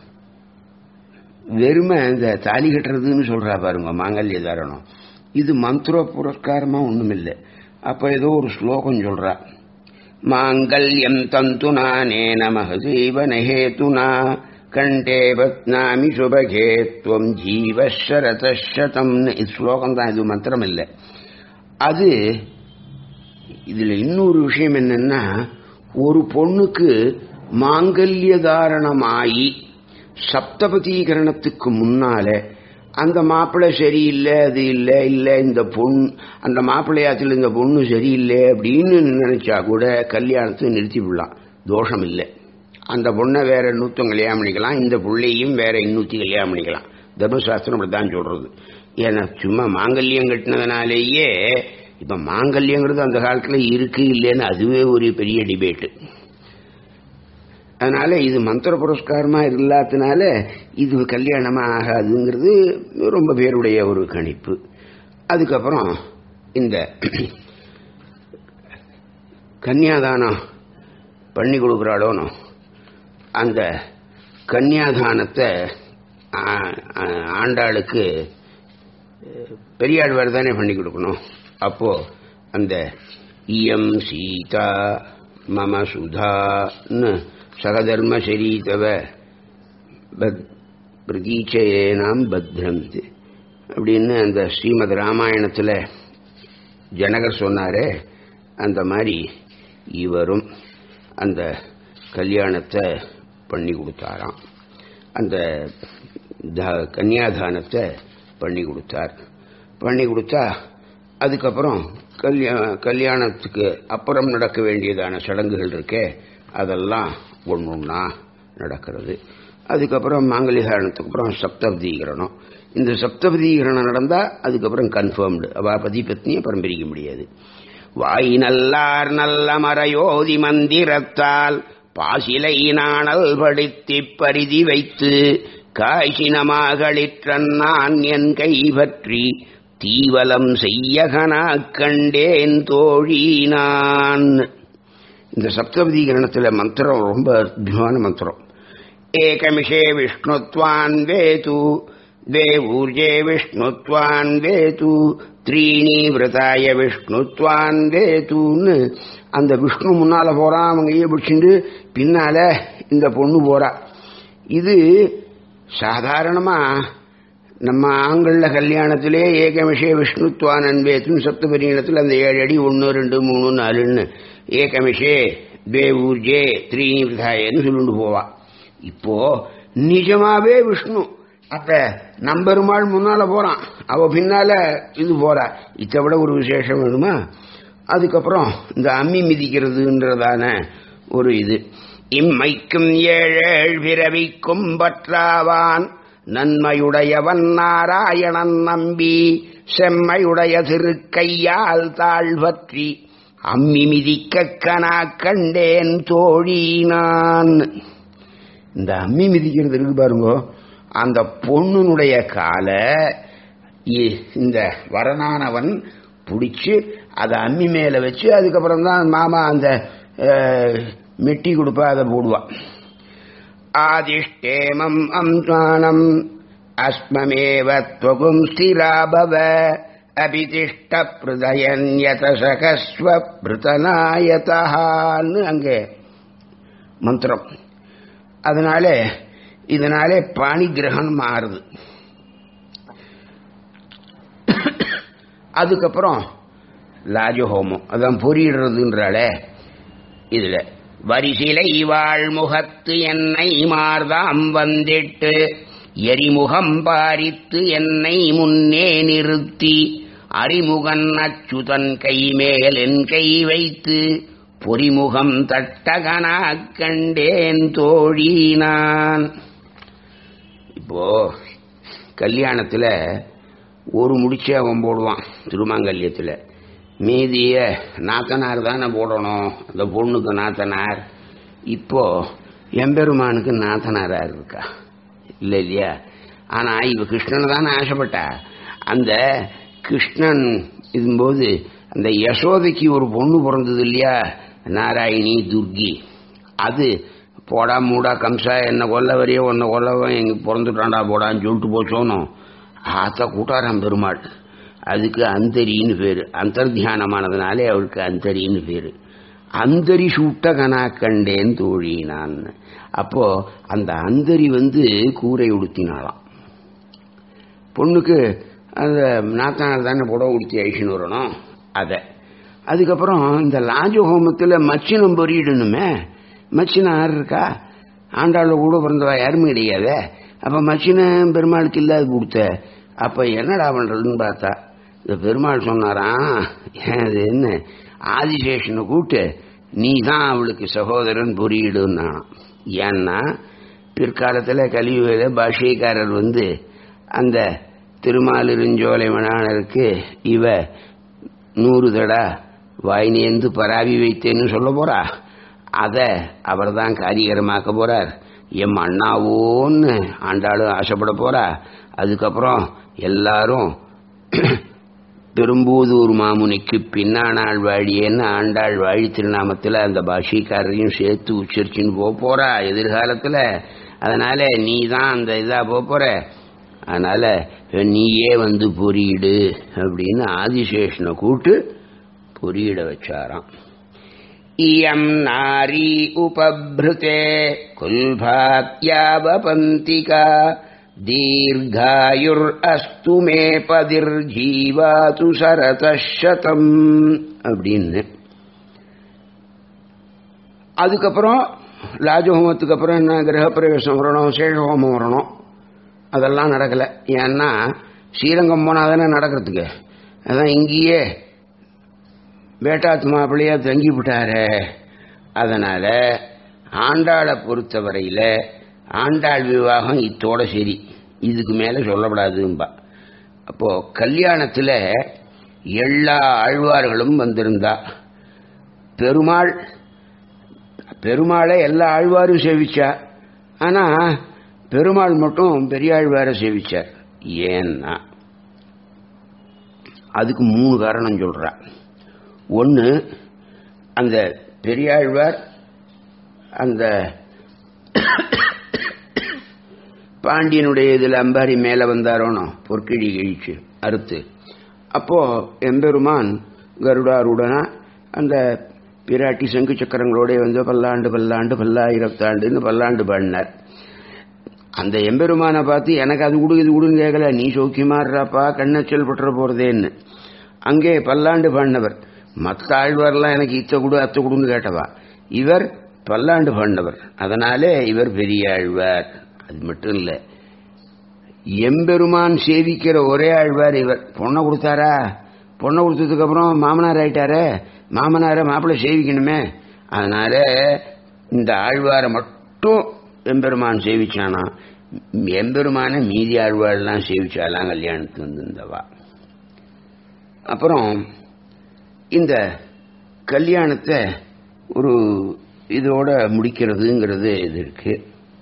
வெறுமை இந்த தாலி கட்டுறதுன்னு சொல்றா பாருங்க மாங்கல்ய தாரணம் இது மந்திர புரஸ்காரமா ஒண்ணுமில்லை அப்ப ஏதோ ஒரு ஸ்லோகம் சொல்றா மாங்கல்யம் தந்துனா நேன மகசீவன ஹேதுனா கண்டே பத்னாமி சுபகே துவம் ஜீவசரதம் இது ஸ்லோகம் தான் இது மந்திரம் இல்லை அது இதுல இன்னொரு விஷயம் என்னன்னா ஒரு பொண்ணுக்கு மாங்கல்ய தாரணமாயி சப்தபதீகரணத்துக்கு முன்னால அந்த மாப்பிள்ளை சரியில்லை அது இல்லை இல்லை இந்த பொண்ணு அந்த மாப்பிள்ளையாத்துல இந்த பொண்ணு சரியில்லை அப்படின்னு நினைச்சா கூட கல்யாணத்தை நிறுத்தி விடலாம் தோஷம் இல்லை அந்த பொண்ணை வேற இன்னூத்தம் கல்யாணம் பண்ணிக்கலாம் இந்த பிள்ளையும் வேற இன்னூத்தி கல்யாணம் பண்ணிக்கலாம் தர்மசாஸ்திரம் அப்படித்தான் சொல்றது ஏன்னா சும்மா மாங்கல்யம் கட்டினதுனாலேயே இப்ப மாங்கல்யங்கிறது அந்த காலத்துல இருக்கு இல்லைன்னு அதுவே ஒரு பெரிய டிபேட்டு அதனால இது மந்திர புரஸ்காரமா இல்லாததுனால இது கல்யாணமா ஆகாதுங்கிறது ரொம்ப பேருடைய ஒரு கணிப்பு அதுக்கப்புறம் இந்த கன்னியாதானம் பண்ணி கொடுக்குறாளோனோ அந்த கன்னியாதானத்தை ஆண்டாளுக்கு பெரியாழ்வார் தானே பண்ணி கொடுக்கணும் அப்போ அந்த இயம் சீதா மம சுதான்னு சகதர்ம சரீதவ பிரதீச்சேனாம் பத்ரந்தி அப்படின்னு அந்த ஸ்ரீமத் ராமாயணத்தில் ஜனகர் சொன்னாரே அந்த மாதிரி இவரும் அந்த கல்யாணத்தை பண்ணி கொடுத்தாராம் அந்த கன்னியாதானத்தை பண்ணி கொடுத்தார் பண்ணி கொடுத்தா அதுக்கப்புறம் கல்யா கல்யாணத்துக்கு அப்புறம் நடக்க வேண்டியதான சடங்குகள் இருக்கே அதெல்லாம் ஒன்று ஒன்றா நடக்கிறது அதுக்கப்புறம் மாங்கலிகாரணத்துக்கு அப்புறம் சப்தபதீகரணம் இந்த சப்தபதீகரணம் நடந்தால் அதுக்கப்புறம் கன்ஃபார்ம்டு அவ பதி பத்னியை அப்புறம் பிரிக்க முடியாது வாய் நல்லார் நல்ல மறையோதி மந்திரத்தால் பாசிலை நாணல் படித்தி பரிதி வைத்து காய்ச்சினமாகளிற்றன் நான் என் கை பற்றி தீவலம் செய்யகனா கண்டேன் தோழி நான் இந்த சப்தபதீகரணத்தில் மந்திரம் ரொம்ப அற்புதமான மந்திரம் ஏகமிஷே விஷ்ணுத்வான் வேது द्वे ऊर्जे विष्णुत्वान् वेतु त्रीणि व्रताय विष्णुत्वान् वेतून् அந்த விஷ்ணு முன்னால போறான் அவன் கையை பிடிச்சிட்டு பின்னால இந்த பொண்ணு போறா இது சாதாரணமா நம்ம ஆண்கள கல்யாணத்திலே ஏகமிஷே விஷ்ணுத்வான் அன்பேத்துன்னு சப்தபரியணத்தில் அந்த ஏழு அடி ஒன்று ரெண்டு மூணு நாலுன்னு ஏகமிஷே துவே ஊர்ஜே த்ரீனி விதாயன்னு சொல்லிட்டு போவா இப்போ நிஜமாவே விஷ்ணு அப்ப நம்பெருமாள் முன்னால போறான் அவ பின்னால இது போறா இதை விட ஒரு விசேஷம் வேணுமா அதுக்கப்புறம் இந்த அம்மி மிதிக்கிறதுன்றதான ஒரு இது இம்மைக்கும் ஏழேழ் பிறவிக்கும் பற்றாவான் நன்மையுடையவன் நாராயணன் நம்பி செம்மையுடைய திருக்கையால் தாழ்வற்றி அம்மி மிதிக்க கனா கண்டேன் தோழி நான் இந்த அம்மி மிதிக்கிறது இருக்கு பாருங்க அந்த பொண்ணுனுடைய காலை இ- இந்த வரனானவன் பிடிச்சு அதை அம்மி மேல வச்சு அதுக்கப்புறம் தான் மாமா அந்த அஹ், மெட்டி கொடுப்பா அதை போடுவான் ஆதிஷ்டேமம் அம்சானம் அஸ்மமேவ त्वगुं ஸ்திரா பவ அபிதிஷ்ட பிரதயன்யத சகஸ்வ பிருதநாயதான்னு அங்கே மந்திரம் அதனால இதனாலே பாணி கிரகணம் மாறுது அதுக்கப்புறம் லாஜஹோமம் அதான் பொறியிடுறதுன்றாலே இதுல வரிசிலை வாழ் முகத்து என்னை மார்தாம் வந்திட்டு எரிமுகம் பாரித்து என்னை முன்னே நிறுத்தி அறிமுகன் அச்சுதன் கைமேல் என் கை வைத்து பொறிமுகம் தட்டகனாக் கண்டேன் தோழி நான் இப்போ கல்யாணத்துல ஒரு முடிச்சு அவன் போடுவான் திருமாங்கல்யத்துல மீதிய நாத்தனார் தானே போடணும் அந்த பொண்ணுக்கு நாத்தனார் இப்போ எம்பெருமானுக்கு நாத்தனாரா இருக்கா இல்ல இல்லையா ஆனா இவ கிருஷ்ணன் தானே ஆசைப்பட்டா அந்த கிருஷ்ணன் இதும்போது அந்த யசோதைக்கு ஒரு பொண்ணு பிறந்தது இல்லையா நாராயணி துர்கி அது போடா மூடா கம்சா என்ன கொல்ல வரையோ உன்னை கொல்லவன் எங்க பிறந்துட்டான்டா போடான்னு சொல்லிட்டு போச்சோனும் ஆத்த கூட்டாராம் பெருமாள் அதுக்கு அந்தரின்னு பேரு அந்தர்தியானமானதுனாலே அவளுக்கு அந்தரின்னு பேரு அந்தரி சூட்ட கனா கண்டேன் தோழி நான் அப்போ அந்த அந்தரி வந்து கூரை உடுத்தினாளாம் பொண்ணுக்கு அந்த நாத்தனார் தானே புடவை உடுத்தி அழிச்சுன்னு வரணும் அதை அதுக்கப்புறம் இந்த லாஜஹோமத்தில் மச்சினம் பொறியிடணுமே மச்சினார் இருக்கா ஆண்டாள கூட பிறந்தவா யாருமே கிடையாது அப்ப மச்சினம் பெருமாளுக்கு இல்லாத கொடுத்த அப்ப என்னடா பண்றதுன்னு பார்த்தா இந்த பெருமாள் சொன்னாராம் ஏன் அது என்ன ஆதிசேஷனை கூப்பிட்டு நீ தான் அவளுக்கு சகோதரன் பொறியிடுன்னானாம் ஏன்னா பிற்காலத்தில் கலியுகையில பாஷைக்காரர் வந்து அந்த திருமாலிருஞ்சோலை மணானருக்கு இவ நூறு தடா வாய் நேர்ந்து பராவி வைத்தேன்னு சொல்ல போறா அத அவர் தான் காரியகரமாக்க போறார் எம் அண்ணாவோன்னு ஆண்டாளும் ஆசைப்பட போறா அதுக்கப்புறம் எல்லாரும் பெரும்பூதூர் மாமுனிக்கு பின்னானாள் வாழியேன்னு ஆண்டாள் வாழி திருநாமத்தில் அந்த பாஷிக்காரரையும் சேர்த்து உச்சரிச்சுன்னு போக போறா எதிர்காலத்தில் அதனால நீ தான் அந்த இதா போக போற அதனால நீயே வந்து பொறியிடு அப்படின்னு ஆதிசேஷனை கூட்டு பொறியிட வச்சாராம் இயம் நாரி உபபிருதே குல்பாத்யாவபந்திகா தீர்காயுர் அஸ்து மே பதிர் ஜீவாது சரதம் அப்படின்னு அதுக்கப்புறம் லாஜஹோமத்துக்கு அப்புறம் என்ன கிரகப்பிரவேசம் வரணும் சேஷஹோமம் வரணும் அதெல்லாம் நடக்கல ஏன்னா ஸ்ரீரங்கம் போனால் தானே நடக்கிறதுக்கு அதான் இங்கேயே வேட்டாத்து மாப்பிள்ளையா தங்கி விட்டாரு அதனால ஆண்டாளை பொறுத்தவரையில் ஆண்டாள் விவாகம் இத்தோட சரி இதுக்கு மேலே சொல்லப்படாதும்பா அப்போ கல்யாணத்தில் எல்லா ஆழ்வார்களும் வந்திருந்தா பெருமாள் பெருமாளை எல்லா ஆழ்வாரும் சேவிச்சா ஆனா பெருமாள் மட்டும் பெரியாழ்வாரை சேவிச்சார் ஏன்னா அதுக்கு மூணு காரணம் சொல்றா ஒன்று அந்த பெரியாழ்வார் அந்த பாண்டியனுடைய இதில் அம்பாரி மேலே வந்தாரோனோ பொற்கிழி கிழிச்சு அறுத்து அப்போ எம்பெருமான் கருடாருடனா அந்த பிராட்டி சங்கு சக்கரங்களோட வந்து பல்லாண்டு பல்லாண்டு பல்லாயிரத்தாண்டுன்னு பல்லாண்டு பாடினார் அந்த எம்பெருமானை பார்த்து எனக்கு அது கொடு இது கொடுன்னு கேட்கல நீ சௌக்கியமா இருறாப்பா கண்ணச்சல் பட்டுற போறதேன்னு அங்கே பல்லாண்டு பாடினவர் மற்ற ஆழ்வார்லாம் எனக்கு இத்த கொடு அத்த கொடுன்னு கேட்டவா இவர் பல்லாண்டு பாடினவர் அதனாலே இவர் பெரிய ஆழ்வார் அது மட்டும் இல்லை எம்பெருமான் சேவிக்கிற ஒரே ஆழ்வார் இவர் பொண்ணை கொடுத்தாரா பொண்ணை கொடுத்ததுக்கு அப்புறம் மாமனார் ஆயிட்டாரே மாமனாரை மாப்பிள்ளை சேவிக்கணுமே அதனால இந்த ஆழ்வாரை மட்டும் எம்பெருமான் சேவிச்சானா எம்பெருமான மீதி ஆழ்வாள்லாம் சேவிச்சாலாம் கல்யாணத்துக்கு வந்திருந்தவா அப்புறம் இந்த கல்யாணத்தை ஒரு இதோட முடிக்கிறதுங்கிறது இது இருக்கு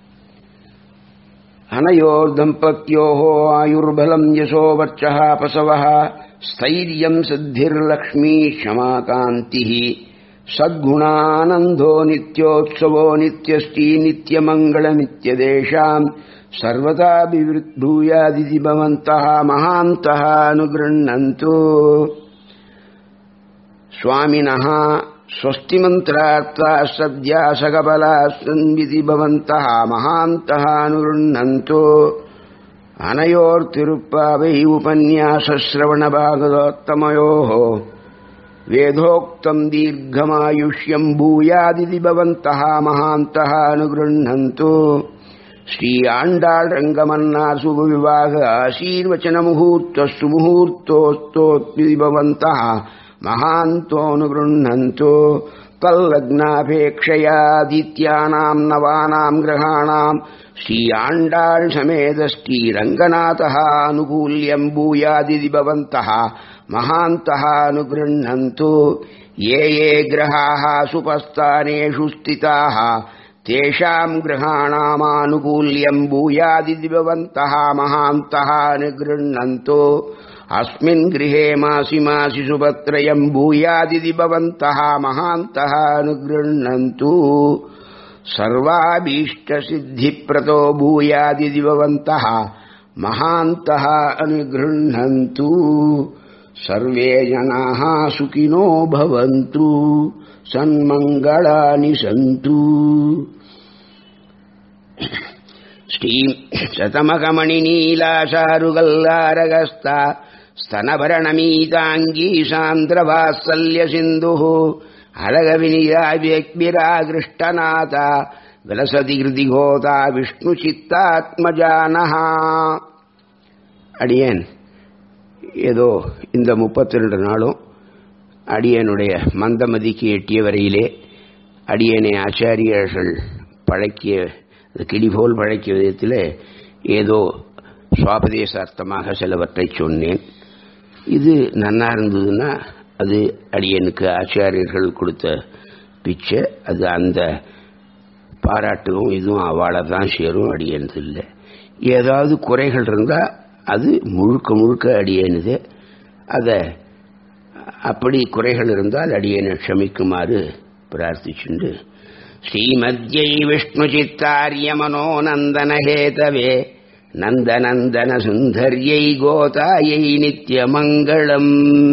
அனயோர் தம்பத்தியோஹோ ஆயுர்பலம் யசோ வர்ச்சः பசவः ஸ்தைரியம் சித்திர்லக்ஷ்மீ க்ஷமா காந்தி சத்குணானந்தோ நித்யோத்சவோ நித்யஸ்ரீ நித்யமங்களமித்யதேஷாம் சர்வதாபிவிருத்தூயாதிதி பவந்தः மகாந்தः அனுகிருண்ணந்து स्वामिनः स्वस्तिमन्त्रार्था सद्या सकबला सन्विति भवन्तः महान्तः अनुगृह्णन्तु अनयोर्तिरुप्पावै उपन्यासश्रवणभागवतोत्तमयोः वेदोक्तम् दीर्घमायुष्यम् भूयादिति भवन्तः महान्तः अनुगृह्णन्तु श्री आण्डाळ् रङ्गमन्नासु विवाह आशीर्वचनमुहूर्तस्तु मुहूर्तोस्तोत्विति भवन्तः महान्तोऽनुगृह्णन्तु तल्लग्नापेक्षयादित्यानाम् नवानाम् ग्रहाणाम् श्री आण्डाळ् समेत श्रीरङ्गनाथः अनुकूल्यम् भूयादिति भवन्तः महान्तः अनुगृह्णन्तु ये ये ग्रहाः सुपस्थानेषु स्थिताः तेषाम् ग्रहाणामानुकूल्यम् भूयादिति भवन्तः महान्तः अनुगृह्णन्तु अस्मिन् गृहे मासि मासि सुपत्रयम् भूयादिति भवन्तः महान्तः अनुगृह्णन्तु सर्वाभीष्टसिद्धिप्रतो भूयादिति भवन्तः महान्तः अनुगृह्णन्तु सर्वे जनाः सुखिनो भवन्तु सन्मङ्गलानि सन्तु श्री शतमकमणिनीलाशारुगल्लारगस्ता स्तनभरणमीताङ्गी सान्द्रवात्सल्यसिन्धुः हरगविनिराव्यक्तिराकृष्टनाथ विलसति हृदिघोता விஷ்ணுச்சித்தாத்மஜானஹ அடியேன் ஏதோ இந்த முப்பத்தி ரெண்டு நாளும் அடியனுடைய மந்தமதிக்கு எட்டிய வரையிலே அடியனை ஆச்சாரியர்கள் பழக்கிய கிளிபோல் பழக்கிய விதத்தில் ஏதோ சுவாபதேசார்த்தமாக சிலவற்றை சொன்னேன் இது நன்னா இருந்ததுன்னா அது அடியனுக்கு ஆச்சாரியர்கள் கொடுத்த பிச்சை அது அந்த பாராட்டுவும் இதுவும் அவளை தான் சேரும் அடியனது இல்லை ஏதாவது குறைகள் இருந்தால் அது முழுக்க முழுக்க அடியனுது அதை அப்படி குறைகள் இருந்தால் அடியனை க்ஷமிக்குமாறு பிரார்த்திச்சுண்டு ஸ்ரீமத்யை விஷ்ணு சித்தாரிய மனோநந்தனஹேதவே நந்தநந்தன சுந்தர்யை கோதாயை நித்யமங்களம்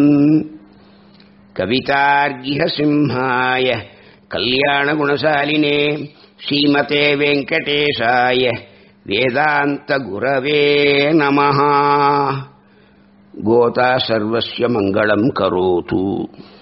கவிதார்கிஹ சிம்ஹாய கல்யாணகுணசாலினே ஸ்ரீமதே வெங்கடேசாய வேதாந்த குரவே நமஹ கோதா சர்வஸ்ய மங்களம் கரோது